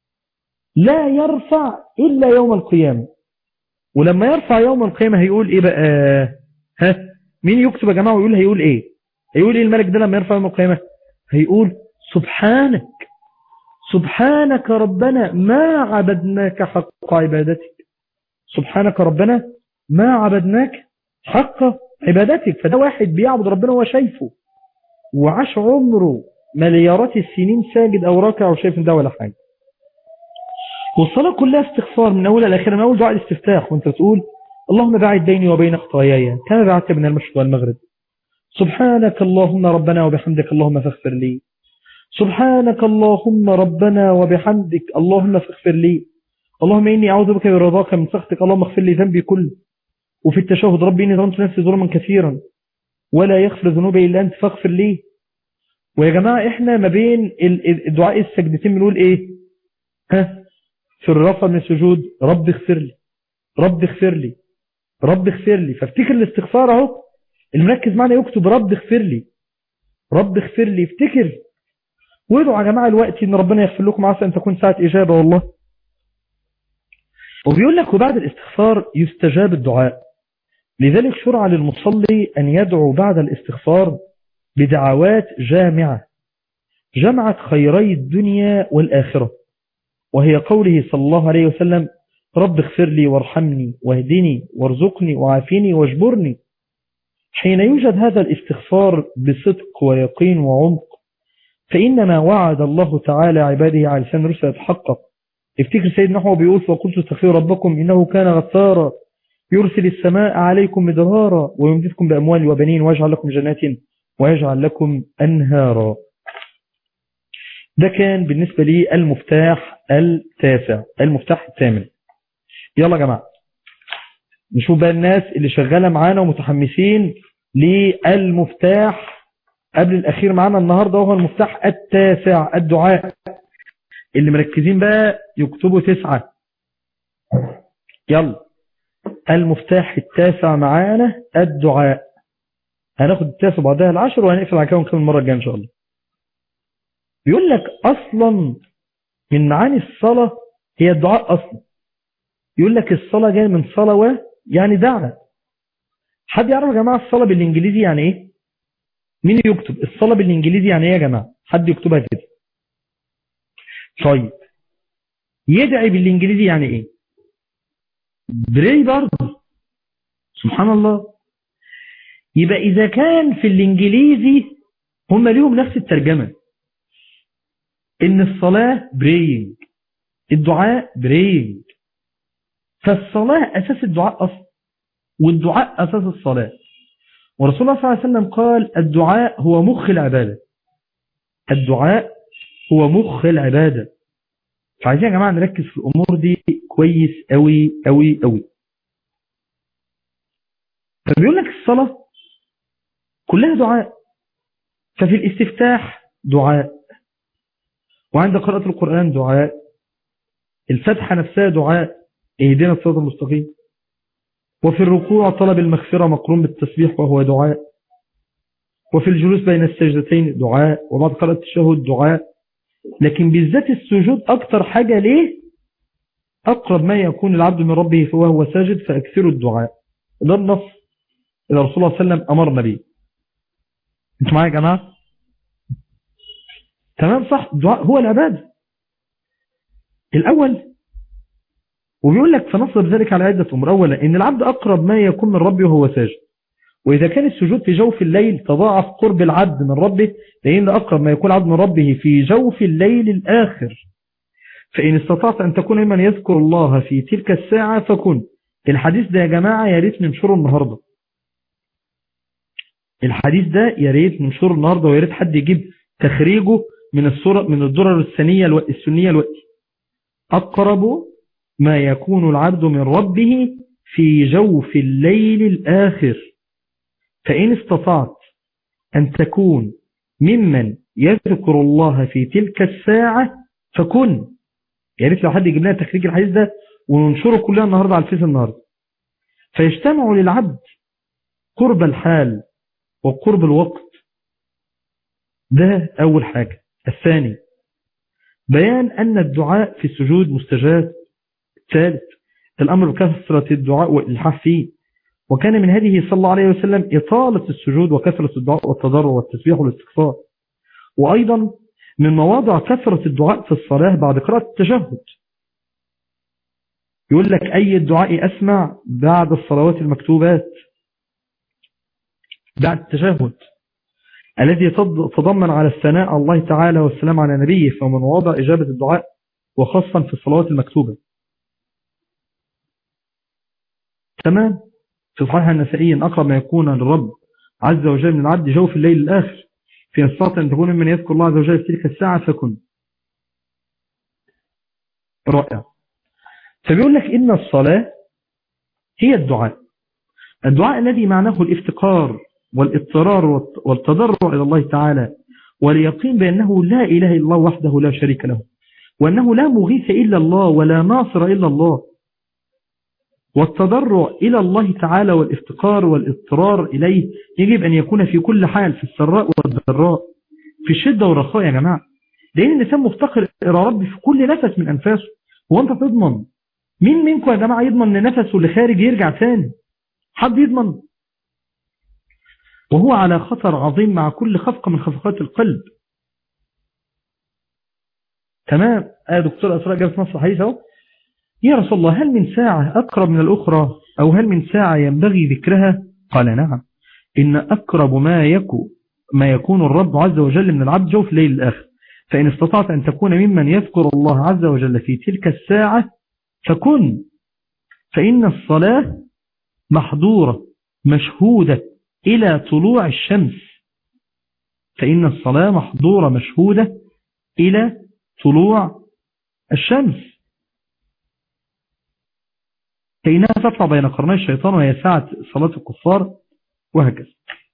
لا يرفع إلا يوم القيامة ولما يرفع يوم القيامة هيقول إيه بقى ها مين يكتب يا جماعة ويقول هيقول إيه هيقول إيه الملك ده لما يرفع يوم القيامة هيقول سبحانك سبحانك ربنا ما عبدناك حق عبادتك سبحانك ربنا ما عبدناك حق عبادتك فده واحد بيعبد ربنا وهو شايفه وعاش عمره مليارات السنين ساجد أو راكع وشايف ده ولا حاجة والصلاة كلها استغفار من أولها لآخرها من أول دعاء الاستفتاح وانت تقول اللهم باعد بيني وبين خطاياي كما بعدت من المشرق والمغرب سبحانك اللهم ربنا وبحمدك اللهم فاغفر لي سبحانك اللهم ربنا وبحمدك اللهم فاغفر لي اللهم إني أعوذ بك برضاك من سخطك اللهم اغفر لي ذنبي كله وفي التشهد ربي إني ظلمت نفسي ظلما كثيرا ولا يغفر ذنوبي إلا أنت فاغفر لي ويا جماعة إحنا ما بين الدعاء السجدتين بنقول إيه ها في الرفع من السجود رب اغفر لي رب اغفر لي رب اغفر لي فافتكر الاستغفار اهو المركز معنا يكتب رب اغفر لي رب اغفر لي افتكر وادعوا يا جماعة الوقت ان ربنا يغفر لكم عسى ان تكون ساعة اجابة والله وبيقول لك وبعد الاستغفار يستجاب الدعاء لذلك شرع للمصلي ان يدعو بعد الاستغفار بدعوات جامعة جمعت خيري الدنيا والآخرة وهي قوله صلى الله عليه وسلم رب اغفر لي وارحمني واهدني وارزقني وعافيني واجبرني حين يوجد هذا الاستغفار بصدق ويقين وعمق فإنما وعد الله تعالى عباده على لسان رسل يتحقق افتكر سيدنا هو بيقول فقلت استغفروا ربكم إنه كان غفارا يرسل السماء عليكم مدرارا ويمددكم بأموال وبنين ويجعل لكم جنات ويجعل لكم أنهارا ده كان بالنسبة لي المفتاح التاسع المفتاح الثامن يلا يا جماعة نشوف بقى الناس اللي شغالة معانا ومتحمسين للمفتاح قبل الأخير معانا النهاردة وهو المفتاح التاسع الدعاء اللي مركزين بقى يكتبوا تسعة يلا المفتاح التاسع معانا الدعاء هناخد التاسع بعدها العشر وهنقفل على كده ونكمل المرة الجاية إن شاء الله بيقول لك أصلا من معاني الصلاة هي الدعاء أصلا يقول لك الصلاة جاية من صلوة يعني دعوة حد يعرف يا جماعة الصلاة بالإنجليزي يعني إيه مين يكتب الصلاة بالإنجليزي يعني إيه يا جماعة حد يكتبها كده طيب يدعي بالإنجليزي يعني إيه بري برضه سبحان الله يبقى إذا كان في الإنجليزي هم ليهم نفس الترجمة إن الصلاة برينج الدعاء برينج فالصلاة أساس الدعاء أصلا والدعاء أساس الصلاة ورسول الله صلى الله عليه وسلم قال الدعاء هو مخ العبادة الدعاء هو مخ العبادة فعايزين يا جماعة نركز في الأمور دي كويس أوي أوي أوي فبيقول لك الصلاة كلها دعاء ففي الاستفتاح دعاء وعند قراءة القرآن دعاء الفتحة نفسها دعاء اهدنا الصراط المستقيم وفي الركوع طلب المغفرة مقرون بالتسبيح وهو دعاء وفي الجلوس بين السجدتين دعاء وبعد قراءة التشهد دعاء لكن بالذات السجود أكتر حاجة ليه أقرب ما يكون العبد من ربه وهو ساجد فأكثروا الدعاء ده النص إلى رسول الله صلى الله عليه وسلم أمرنا به انتوا معايا يا جماعة تمام صح الدعاء هو العبادة الأول وبيقول لك فنصب ذلك على عدة أمور أولا إن العبد أقرب ما يكون من ربه وهو ساجد وإذا كان السجود في جوف الليل تضاعف قرب العبد من ربه لأن أقرب ما يكون العبد من ربه في جوف الليل الآخر فإن استطعت أن تكون ممن يذكر الله في تلك الساعة فكن الحديث ده يا جماعة يا ريت ننشره النهاردة الحديث ده يا ريت ننشره النهاردة ويا ريت حد يجيب تخريجه من الصورة من الدرر السنية الو... السنية الوقت أقرب ما يكون العبد من ربه في جوف الليل الآخر فإن استطعت أن تكون ممن يذكر الله في تلك الساعة فكن يا ريت لو حد يجيب لنا تخريج الحديث ده وننشره كلنا النهاردة على الفيس النهاردة فيجتمع للعبد قرب الحال وقرب الوقت ده أول حاجة الثاني بيان أن الدعاء في السجود مستجاب الثالث الأمر بكثرة الدعاء والإلحاح فيه وكان من هذه صلى الله عليه وسلم إطالة السجود وكثرة الدعاء والتضرع والتسبيح والاستغفار وأيضا من مواضع كثرة الدعاء في الصلاة بعد قراءة التشهد يقول لك أي الدعاء أسمع بعد الصلوات المكتوبات بعد التشهد الذي تضمن على الثناء الله تعالى والسلام على نبيه فمن مواضع إجابة الدعاء وخاصة في الصلوات المكتوبة تمام في صحيح النسائي أن أقرب ما يكون للرب عز وجل من العبد جوف الليل الآخر في الساعة أن تكون من يذكر الله عز وجل في تلك الساعة فكن رائع فبيقول لك إن الصلاة هي الدعاء الدعاء الذي معناه الافتقار والاضطرار والتضرع إلى الله تعالى واليقين بأنه لا إله إلا الله وحده لا شريك له وأنه لا مغيث إلا الله ولا ناصر إلا الله والتضرع إلى الله تعالى والافتقار والاضطرار إليه يجب أن يكون في كل حال في السراء والضراء في الشدة والرخاء يا جماعة لأن الإنسان مفتقر إلى ربي في كل نفس من أنفاسه وأنت تضمن مين منكم يا جماعة يضمن أن نفسه اللي خارج يرجع تاني حد يضمن وهو على خطر عظيم مع كل خفقة من خفقات القلب تمام آه دكتور أسراء جابت نص حديث اهو يا رسول الله هل من ساعة أقرب من الأخرى أو هل من ساعة ينبغي ذكرها قال نعم إن أقرب ما يكون ما يكون الرب عز وجل من العبد جوف ليل الآخر فإن استطعت أن تكون ممن يذكر الله عز وجل في تلك الساعة فكن فإن الصلاة محظورة مشهودة إلى طلوع الشمس فإن الصلاة محظورة مشهودة إلى طلوع الشمس فإنها تطلع بين قرني الشيطان وهي ساعة صلاة الكفار وهكذا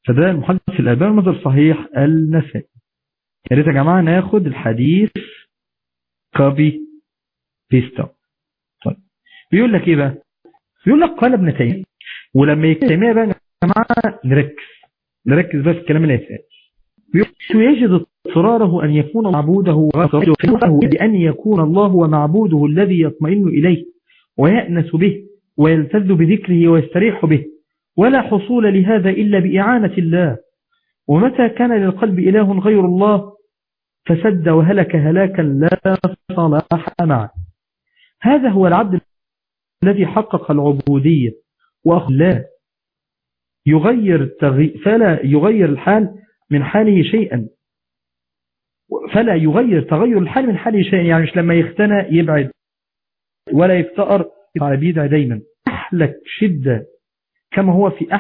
فده المحدث الألباني مصدر صحيح النسائي يا ريت يا جماعة ناخد الحديث كوبي بيستا طيب بيقول لك ايه بقى بيقول لك قال ابن تيمية ولما يتيمية بقى يا جماعة نركز نركز بقى في الكلام اللي هيتقال بيقول يجد اضطراره أن يكون معبوده وغيره بأن يكون الله ومعبوده الذي يطمئن إليه ويأنس به ويلتذ بذكره ويستريح به ولا حصول لهذا إلا بإعانة الله ومتى كان للقلب إله غير الله فسد وهلك هلاكا لا صلاح معه هذا هو العبد الذي حقق العبودية وأخلا يغير تغي... فلا يغير الحال من حاله شيئا فلا يغير تغير الحال من حاله شيئا يعني مش لما يختنى يبعد ولا يفتقر يبقى بيدع دايما أحلك شدة كما هو في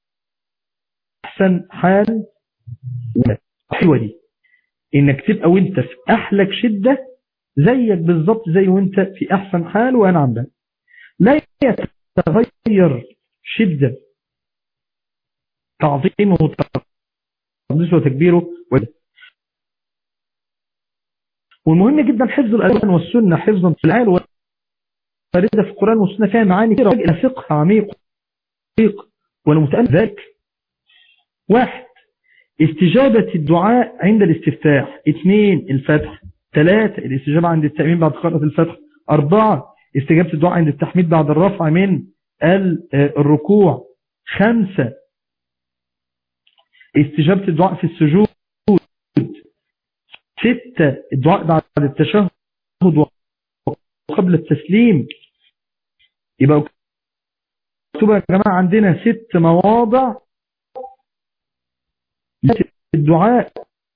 أحسن حال حلوة دي إنك تبقى وانت في أحلك شدة زيك بالظبط زي وانت في أحسن حال وأنعم بها لا يتغير شدة تعظيمه وتقديسه وتكبيره والمهم جدا حفظ الألوان والسنة حفظا في العال واردة في القرآن والسنة فيها معاني كثيرة إلى فقه عميق عميق والمتأمل ذلك واحد استجابة الدعاء عند الاستفتاح اثنين الفتح ثلاثة الاستجابة عند التأمين بعد قراءة الفتح أربعة استجابة الدعاء عند التحميد بعد الرفع من الركوع خمسة استجابة الدعاء في السجود ستة الدعاء بعد التشهد وقبل التسليم يبقى اكتبها يا جماعة عندنا ست مواضع الدعاء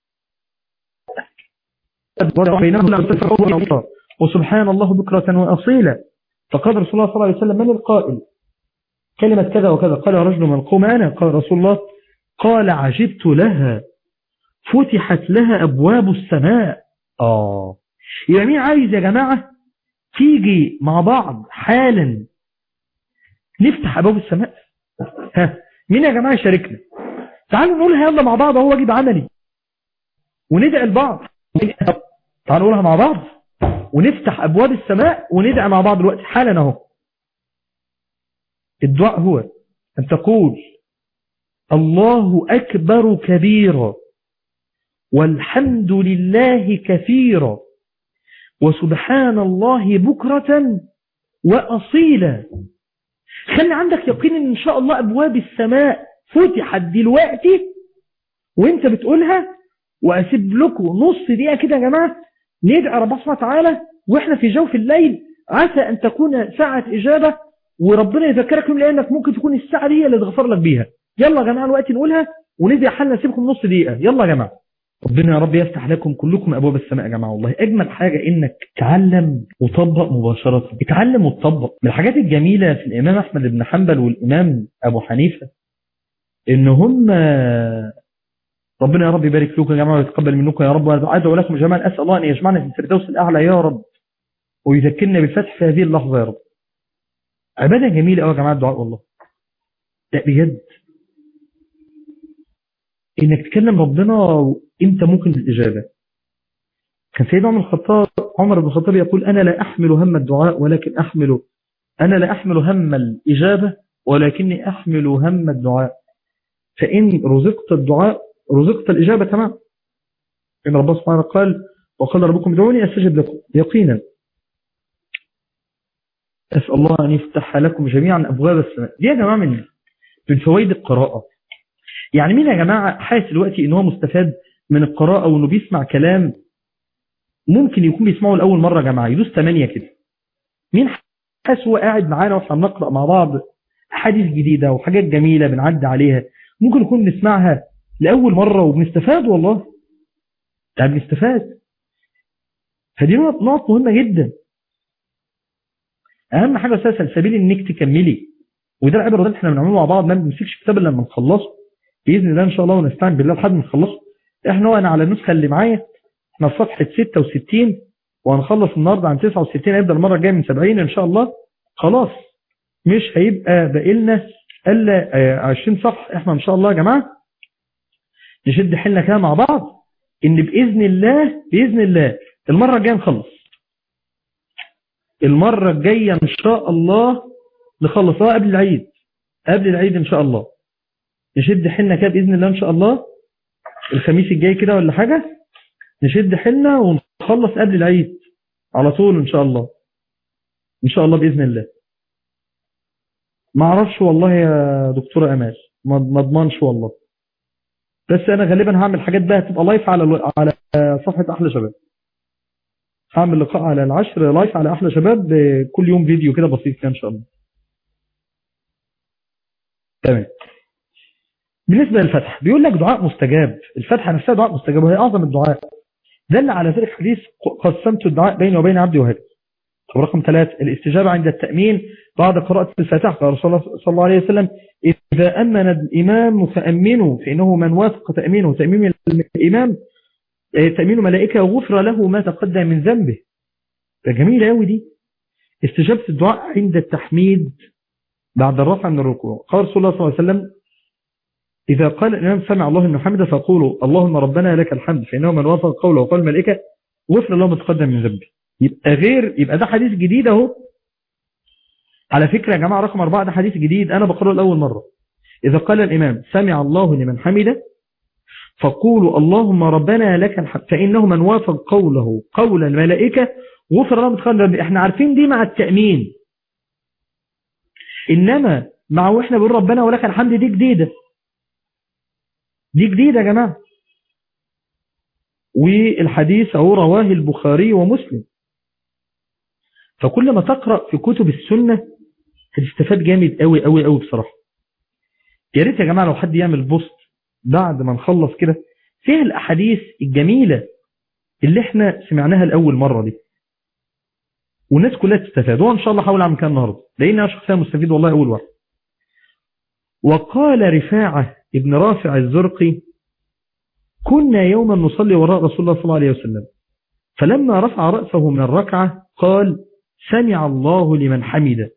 وسبحان الله بكرة وأصيلا فقال رسول الله صلى الله عليه وسلم من القائل كلمة كذا وكذا قال رجل من القوم أنا قال رسول الله قال عجبت لها فتحت لها أبواب السماء آه يبقى مين عايز يا جماعة تيجي مع بعض حالا نفتح أبواب السماء ها مين يا جماعة يشاركنا تعالوا نقولها يلا مع بعض هو واجب عملي وندعي البعض تعالوا نقولها مع بعض ونفتح أبواب السماء وندعي مع بعض دلوقتي حالا اهو الدعاء هو أن تقول الله أكبر كبيرا والحمد لله كثيرا وسبحان الله بكرة وأصيلا خلي عندك يقين ان شاء الله ابواب السماء فتحت دلوقتي وانت بتقولها واسيب لكم نص دقيقة كده يا جماعة ندعي ربنا سبحانه وتعالى واحنا في جوف الليل عسى ان تكون ساعة اجابة وربنا يذكرك يوم لانك ممكن تكون الساعة دي اللي تغفر لك بيها يلا يا جماعة الوقت نقولها وندعي حالنا نسيبكم نص دقيقة يلا يا جماعة ربنا يا رب يفتح لكم كلكم أبواب السماء يا جماعة والله أجمل حاجة إنك تعلم وطبق مباشرة اتعلم وتطبق من الحاجات الجميلة في الإمام أحمد بن حنبل والإمام أبو حنيفة إن هم ربنا يا رب يبارك فيكم يا جماعة ويتقبل منكم يا رب وعز ولكم جميعا أسأل الله أن يجمعنا في الفردوس الأعلى يا رب ويذكرنا بالفتح في هذه اللحظة يا رب عبادة جميلة أوي يا جماعة الدعاء والله لا بجد انك تكلم ربنا انت ممكن الاجابه كان سيدنا عمر الخطاب عمر بن الخطاب يقول انا لا احمل هم الدعاء ولكن احمل انا لا احمل هم الاجابه ولكني احمل هم الدعاء فان رزقت الدعاء رزقت الاجابه تمام ان ربنا سبحانه قال وقال ربكم ادعوني استجب لكم يقينا اسال الله ان يفتح لكم جميعا ابواب السماء دي يا جماعه من من فوائد القراءه يعني مين يا جماعة حاسس دلوقتي ان هو مستفاد من القراءة وانه بيسمع كلام ممكن يكون بيسمعه لأول مرة يا جماعة يدوس 8 كده مين حاسس هو قاعد معانا واحنا بنقرأ مع بعض حديث جديدة وحاجات جميلة بنعدي عليها ممكن نكون نسمعها لأول مرة وبنستفاد والله ده بنستفاد فدي نقط مهمة جدا أهم حاجة أستاذ سلسبيل إنك تكملي وده العبرة ده احنا بنعمله مع بعض ما بنمسكش كتاب إلا لما نخلصه بإذن الله إن شاء الله ونستعين بالله لحد ما نخلصه احنا وانا على النسخة اللي معايا احنا في صفحة 66 وهنخلص النهاردة عن 69 هيبدأ المرة الجاية من 70 إن شاء الله خلاص مش هيبقى باقي لنا إلا 20 صفحة احنا إن شاء الله يا جماعة نشد حيلنا كده مع بعض ان باذن الله باذن الله المره الجايه نخلص المره الجايه ان شاء الله نخلصها قبل العيد قبل العيد ان شاء الله نشد حيلنا كده باذن الله ان شاء الله الخميس الجاي كده ولا حاجه نشد حيلنا ونخلص قبل العيد على طول ان شاء الله ان شاء الله باذن الله ما اعرفش والله يا دكتوره امال ما ما اضمنش والله بس انا غالبا هعمل حاجات بقى تبقى لايف على على صفحه احلى شباب هعمل لقاء على العشر لايف على احلى شباب كل يوم فيديو كده بسيط كده ان شاء الله تمام بالنسبه للفتح بيقول لك دعاء مستجاب الفتحه نفسها دعاء مستجاب وهي اعظم الدعاء دل على ذلك حديث قسمت الدعاء بيني وبين عبدي وهكذا طب رقم ثلاث الاستجابة عند التأمين بعد قراءة الفاتحة قال رسول الله صلى الله عليه وسلم إذا أمن الإمام فأمنوا فإنه من وافق تأمينه تأمين الإمام تأمين ملائكة غفر له ما تقدم من ذنبه فجميلة أوي دي استجابة الدعاء عند التحميد بعد الرفع من الركوع قال رسول الله صلى الله عليه وسلم إذا قال الإمام سمع الله من حمده فقولوا اللهم ربنا لك الحمد فإنه من وافق قوله وقال الملائكة غفر له ما تقدم من ذنبه يبقى غير يبقى ده حديث جديد اهو على فكرة يا جماعة رقم أربعة ده حديث جديد أنا بقرأه لأول مرة إذا قال الإمام سمع الله لمن حمده فقولوا اللهم ربنا لك الحمد فإنه من وافق قوله قول الملائكة غفر له متخلل احنا عارفين دي مع التأمين إنما مع واحنا بنقول ربنا ولك الحمد دي جديدة دي جديدة يا جماعة والحديث هو رواه البخاري ومسلم فكل ما تقرأ في كتب السنة هتستفاد جامد قوي قوي قوي بصراحة يا ريت يا جماعة لو حد يعمل بوست بعد ما نخلص كده فيها الأحاديث الجميلة اللي احنا سمعناها الأول مرة دي والناس كلها تستفاد وإن شاء الله حاول أعمل كده النهاردة لأن أنا شخصيا مستفيد والله أول واحد وقال رفاعة ابن رافع الزرقي كنا يوما نصلي وراء رسول الله صلى الله عليه وسلم فلما رفع رأسه من الركعة قال سمع الله لمن حمده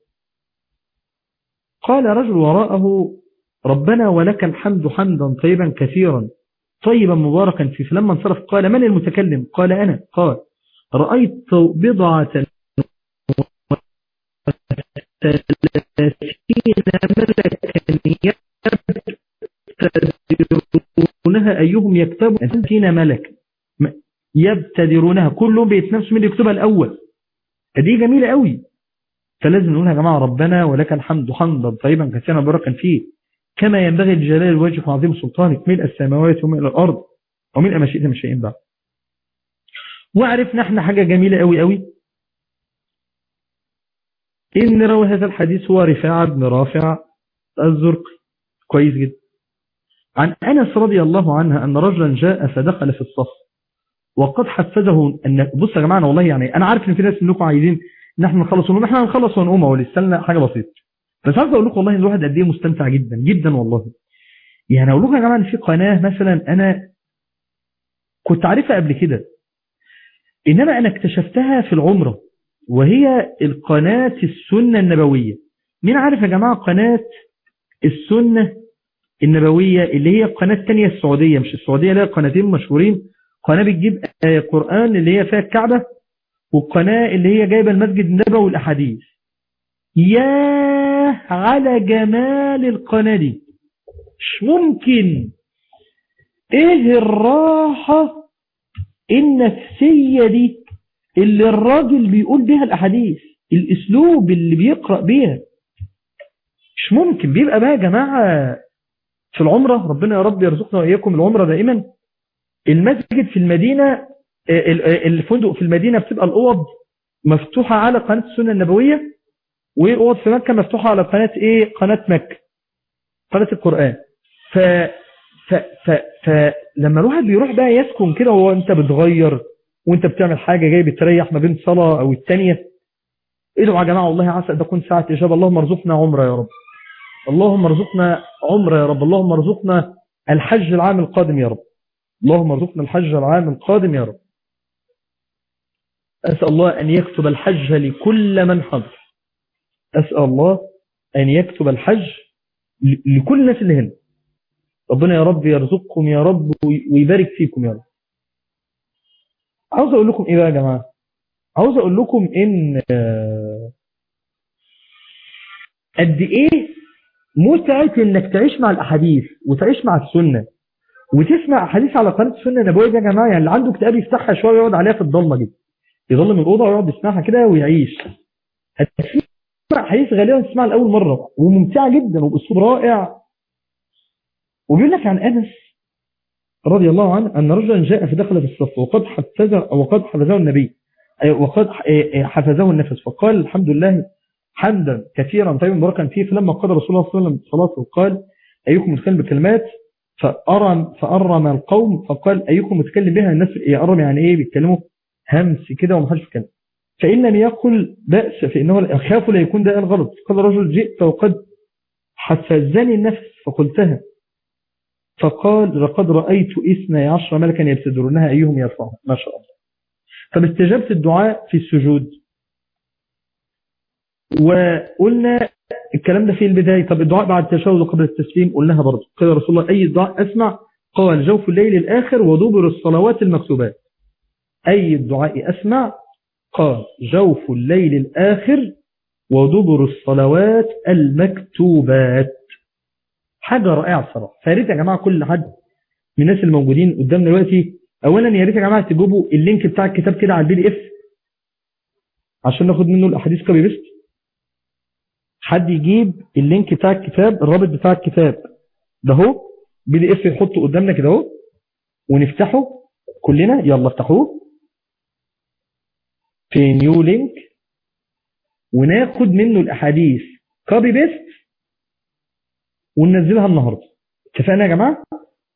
قال رجل وراءه ربنا ولك الحمد حمدا طيبا كثيرا طيبا مباركا فيه فلما انصرف قال من المتكلم قال أنا قال رأيت بضعة ثلاثين ملكا يبتدرونها أيهم يكتب ثلاثين ملك يبتدرونها كلهم بيتنفسوا من يكتبها الأول دي جميلة قوي فلازم نقولها يا جماعة ربنا ولك الحمد حمدا طيبا كثيرا مباركا فيه كما ينبغي لجلال الوجه وعظيم سلطانك ملء السماوات وملء الأرض وملء ما شئت من شيء بعد وعرفنا احنا حاجة جميلة قوي قوي إن روى هذا الحديث هو رفاعة بن رافع الزرقي كويس جدا عن أنس رضي الله عنها أن رجلا جاء فدخل في الصف وقد حفزه أن بص يا جماعة والله يعني أنا عارف إن في ناس منكم عايزين إن احنا نخلص ونقوم احنا هنخلص ونقوم أو لسه لنا حاجة بسيطة بس عايز أقول لكم والله إن الواحد قد إيه مستمتع جدا جدا والله يعني أقول لكم يا جماعة إن في قناة مثلا أنا كنت عارفها قبل كده إنما أنا اكتشفتها في العمرة وهي القناة السنة النبوية مين عارف يا جماعة قناة السنة النبوية اللي هي القناة الثانية السعودية مش السعودية لها قناتين مشهورين قناة بتجيب قرآن اللي هي فيها الكعبة والقناة اللي هي جايبة المسجد النبوي والأحاديث ياه على جمال القناة دي مش ممكن ايه الراحة النفسية دي اللي الراجل بيقول بيها الأحاديث الأسلوب اللي بيقرأ بيها مش ممكن بيبقى بقى يا جماعة في العمرة ربنا يا رب يرزقنا وإياكم العمرة دائما المسجد في المدينة الفندق في المدينة بتبقى الأوض مفتوحة على قناة السنة النبوية وأوض في مكة مفتوحة على قناة إيه قناة مكة قناة القرآن ف ف ف فلما الواحد بيروح بقى يسكن كده وهو انت بتغير وانت بتعمل حاجة جاي بتريح ما بين صلاة او الثانية ادعوا يا جماعة والله عسى تكون ساعة إجابة اللهم ارزقنا عمرة يا رب اللهم ارزقنا عمرة يا رب اللهم ارزقنا الحج العام القادم يا رب اللهم ارزقنا الحج العام القادم يا رب أسأل الله أن يكتب الحج لكل من حضر أسأل الله أن يكتب الحج لكل الناس اللي هنا ربنا يا رب يرزقكم يا رب ويبارك فيكم يا رب عاوز اقول لكم ايه بقى يا جماعه عاوز اقول لكم ان قد ايه متعه انك تعيش مع الاحاديث وتعيش مع السنه وتسمع احاديث على قناه السنه النبويه دي يا جماعه يعني اللي عنده كتاب يفتحها شويه ويقعد عليها في الضلمه كده يضل من الاوضه ويقعد يسمعها كده ويعيش هتسمع حديث غالبا تسمعها لاول مره وممتعه جدا وباسلوب رائع وبيقول لك عن انس رضي الله عنه ان رجلا جاء فدخل في الصف وقد حفزه وقد حفزه النبي وقد حفزه النفس فقال الحمد لله حمدا كثيرا طيبا مباركا فيه فلما قال رسول الله صلى الله عليه وسلم صلاته قال ايكم متكلم بكلمات فأرم فأرم القوم فقال أيكم متكلم بها الناس يأرم يعني إيه بيتكلموا همس كده وما حدش يتكلم فإن لم يقل بأس فإنه أخاف لا يكون ده الغلط قال رجل جئت وقد حفزني النفس فقلتها فقال لقد رأيت إثنى عشر ملكا يبتدرونها أيهم يرفعها ما شاء الله طب استجابت الدعاء في السجود وقلنا الكلام ده في البداية طب الدعاء بعد التشهد وقبل التسليم قلناها برضه قال رسول الله أي دعاء أسمع قال جوف الليل الآخر ودبر الصلوات المكتوبات أي الدعاء أسمع قال جوف الليل الآخر ودبر الصلوات المكتوبات حاجة رائعة الصراحة فياريت يا جماعة كل حد من الناس الموجودين قدامنا دلوقتي أولا يا ريت يا جماعة تجيبوا اللينك بتاع الكتاب كده على البي دي اف عشان ناخد منه الأحاديث كوبي بيست حد يجيب اللينك بتاع الكتاب الرابط بتاع الكتاب ده هو بي دي اف يحطه قدامنا كده اهو ونفتحه كلنا يلا افتحوه في نيو لينك وناخد منه الاحاديث كوبي بيست وننزلها النهارده اتفقنا يا جماعه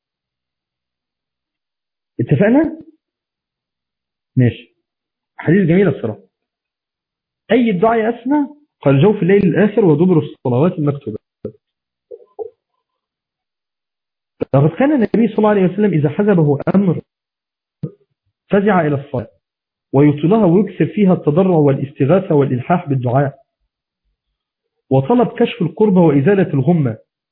اتفقنا ماشي حديث جميل الصراحه اي الدعاء اسمع قال جو في الليل الآخر ودبر الصلوات المكتوبة لقد كان النبي صلى الله عليه وسلم إذا حزبه أمر فزع إلى الصلاة ويطلها ويكسر فيها التضرع والاستغاثة والإلحاح بالدعاء وطلب كشف القربة وإزالة الغمة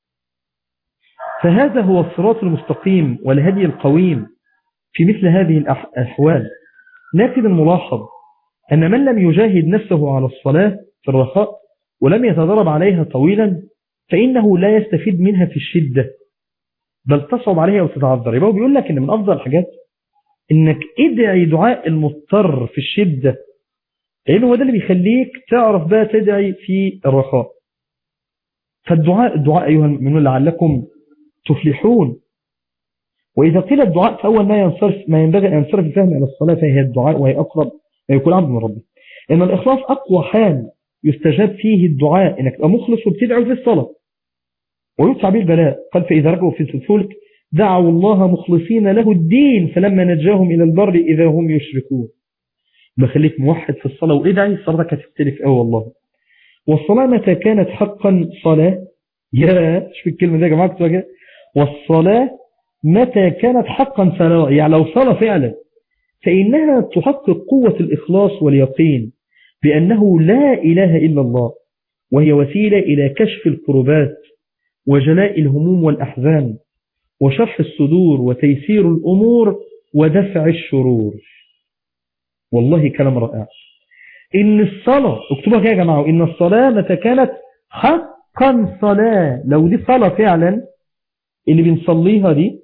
فهذا هو الصراط المستقيم والهدي القويم في مثل هذه الأحوال لكن الملاحظ أن من لم يجاهد نفسه على الصلاة في الرخاء ولم يتدرب عليها طويلا فإنه لا يستفيد منها في الشدة بل تصعب عليها وتتعذر يبقى بيقول لك إن من أفضل الحاجات إنك ادعي دعاء المضطر في الشدة لأن هو ده اللي بيخليك تعرف بقى تدعي في الرخاء فالدعاء الدعاء أيها المؤمنون لعلكم تفلحون وإذا قيل الدعاء فأول ما ينصرف ما ينبغي أن ينصرف الفهم إلى الصلاة فهي الدعاء وهي أقرب ما يكون عبد من ربه إن الإخلاص أقوى حال يستجاب فيه الدعاء إنك تبقى مخلص وبتدعو في الصلاة ويدفع به البلاء قال فإذا رجعوا في الفلك دعوا الله مخلصين له الدين فلما نجاهم إلى البر إذا هم يشركون بخليك موحد في الصلاة وادعي صلاتك هتختلف أوي والله والصلاة متى كانت حقا صلاة يا شوف الكلمة دي يا جماعة كتبها كده والصلاة متى كانت حقا صلاة يعني لو صلاة فعلا فإنها تحقق قوة الإخلاص واليقين بأنه لا إله إلا الله وهي وسيلة إلى كشف الكربات وجلاء الهموم والأحزان وشرح الصدور وتيسير الأمور ودفع الشرور والله كلام رائع إن الصلاة اكتبها كده يا جماعة إن الصلاة متى كانت حقا صلاة لو دي صلاة فعلا اللي بنصليها دي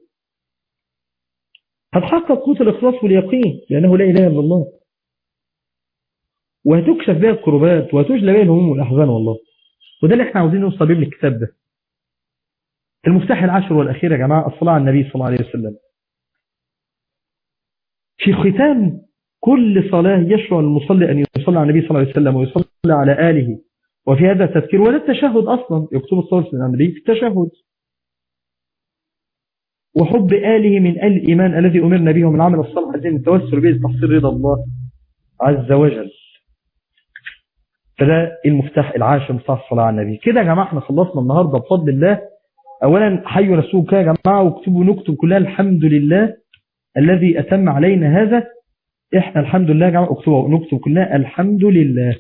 هتحقق قوة الإخلاص واليقين لأنه لا إله إلا الله وهتكشف بها الكربات وهتجلى بها الهموم والأحزان والله وده اللي احنا عاوزين نوصل بيه للكتاب ده المفتاح العاشر والأخير يا جماعة الصلاة على النبي صلى الله عليه وسلم في ختام كل صلاة يشرع المصلي أن يصلي على النبي صلى الله عليه وسلم ويصلي على آله وفي هذا التذكير ولا التشهد أصلا يكتب الصلاة على النبي في التشهد وحب آله من آل الإيمان الذي أمرنا به ومن عمل الصالح عايزين التوسل به لتحصيل رضا الله عز وجل فده المفتاح العاشر مفتاح الصلاة على النبي كده يا جماعة احنا خلصنا النهاردة بفضل الله أولا حيوا رسول كده يا جماعة واكتبوا نكتب كلها الحمد لله الذي أتم علينا هذا احنا الحمد لله يا جماعة اكتبوا نكتب كلها الحمد لله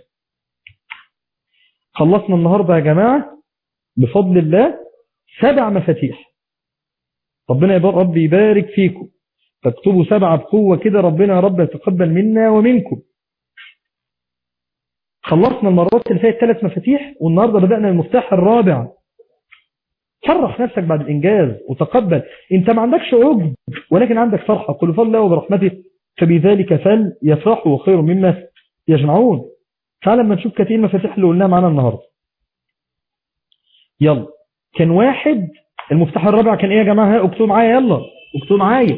خلصنا النهاردة يا جماعة بفضل الله سبع مفاتيح ربنا يا رب يبارك فيكم فاكتبوا سبعة بقوة كده ربنا يا رب يتقبل منا ومنكم خلصنا المرات اللي فاتت ثلاث مفاتيح والنهاردة بدأنا المفتاح الرابع فرح نفسك بعد الإنجاز وتقبل انت ما عندكش عجب ولكن عندك فرحة قل فضل الله وبرحمته فبذلك فل يفرحوا خير مما يجمعون تعال لما نشوف كثير المفاتيح اللي قلناها معانا النهاردة يلا كان واحد المفتاح الرابع كان ايه يا جماعة اكتبوا معايا يلا اكتبوا معايا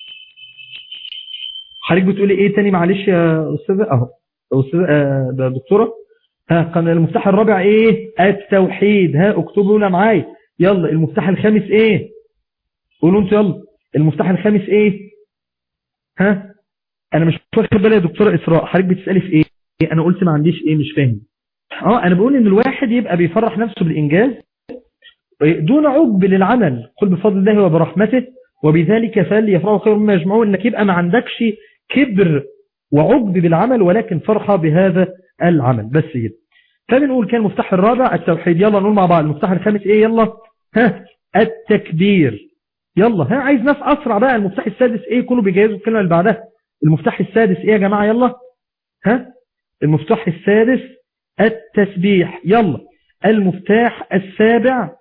حضرتك بتقولي ايه تاني معلش يا استاذه اهو استاذه آه ده دكتوره ها كان المفتاح الرابع ايه التوحيد ها اكتبوا لنا معايا يلا المفتاح الخامس ايه قولوا انتوا يلا المفتاح الخامس ايه ها انا مش واخد بالي يا دكتوره اسراء حضرتك بتسالي في ايه انا قلت ما عنديش ايه مش فاهم اه انا بقول ان الواحد يبقى بيفرح نفسه بالانجاز دون عجب للعمل قل بفضل الله وبرحمته وبذلك فليفرحوا خير مما يجمعون انك يبقى ما عندكش كبر وعجب بالعمل ولكن فرحة بهذا العمل بس كده فبنقول كان المفتاح الرابع التوحيد يلا نقول مع بعض المفتاح الخامس ايه يلا ها التكبير يلا ها عايز ناس اسرع بقى المفتاح السادس ايه كله بيجهزوا الكلمه اللي بعدها المفتاح السادس ايه يا جماعه يلا ها المفتاح السادس التسبيح يلا المفتاح السابع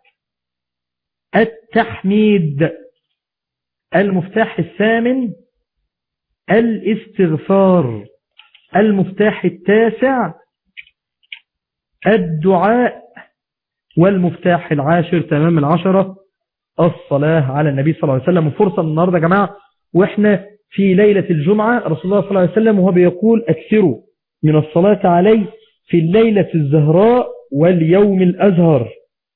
التحميد المفتاح الثامن الاستغفار المفتاح التاسع الدعاء والمفتاح العاشر تمام العشرة الصلاة على النبي صلى الله عليه وسلم فرصة النهاردة يا جماعة وإحنا في ليلة الجمعة رسول الله صلى الله عليه وسلم وهو بيقول أكثروا من الصلاة عليه في الليلة الزهراء واليوم الأزهر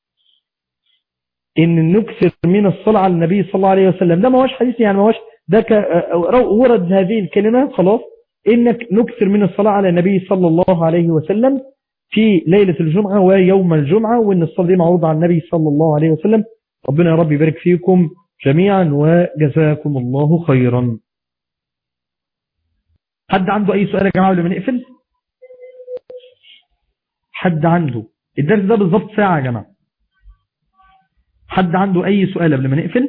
إن نكثر من الصلاة على النبي صلى الله عليه وسلم ده ما هوش حديث يعني ما هوش ده ك... ورد هذه الكلمة خلاص إنك نكثر من الصلاة على النبي صلى الله عليه وسلم في ليلة الجمعة ويوم الجمعة وإن الصلاة دي معروضة على النبي صلى الله عليه وسلم ربنا يا رب يبارك فيكم جميعا وجزاكم الله خيرا حد عنده أي سؤال يا جماعة قبل ما نقفل حد عنده الدرس ده بالظبط ساعة يا جماعة حد عنده أي سؤال قبل ما نقفل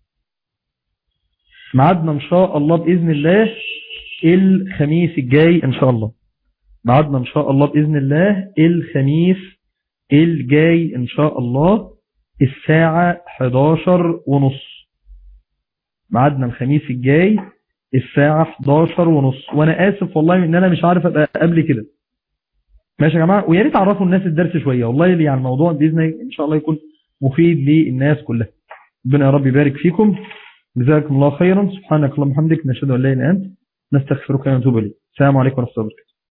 معادنا إن شاء الله بإذن الله الخميس الجاي إن شاء الله معادنا إن شاء الله بإذن الله الخميس الجاي إن شاء الله الساعة 11 ونص معادنا الخميس الجاي الساعة 11 ونص وأنا آسف والله إن أنا مش عارف أبقى قبل كده ماشي يا جماعة ويا ريت تعرفوا الناس الدرس شوية والله اللي يعني الموضوع بإذن الله إن شاء الله يكون مفيد للناس كلها ربنا يا رب يبارك فيكم جزاكم الله خيرا سبحانك اللهم وبحمدك نشهد ان لا اله الا انت نستغفرك ونتوب اليك السلام عليكم ورحمه الله وبركاته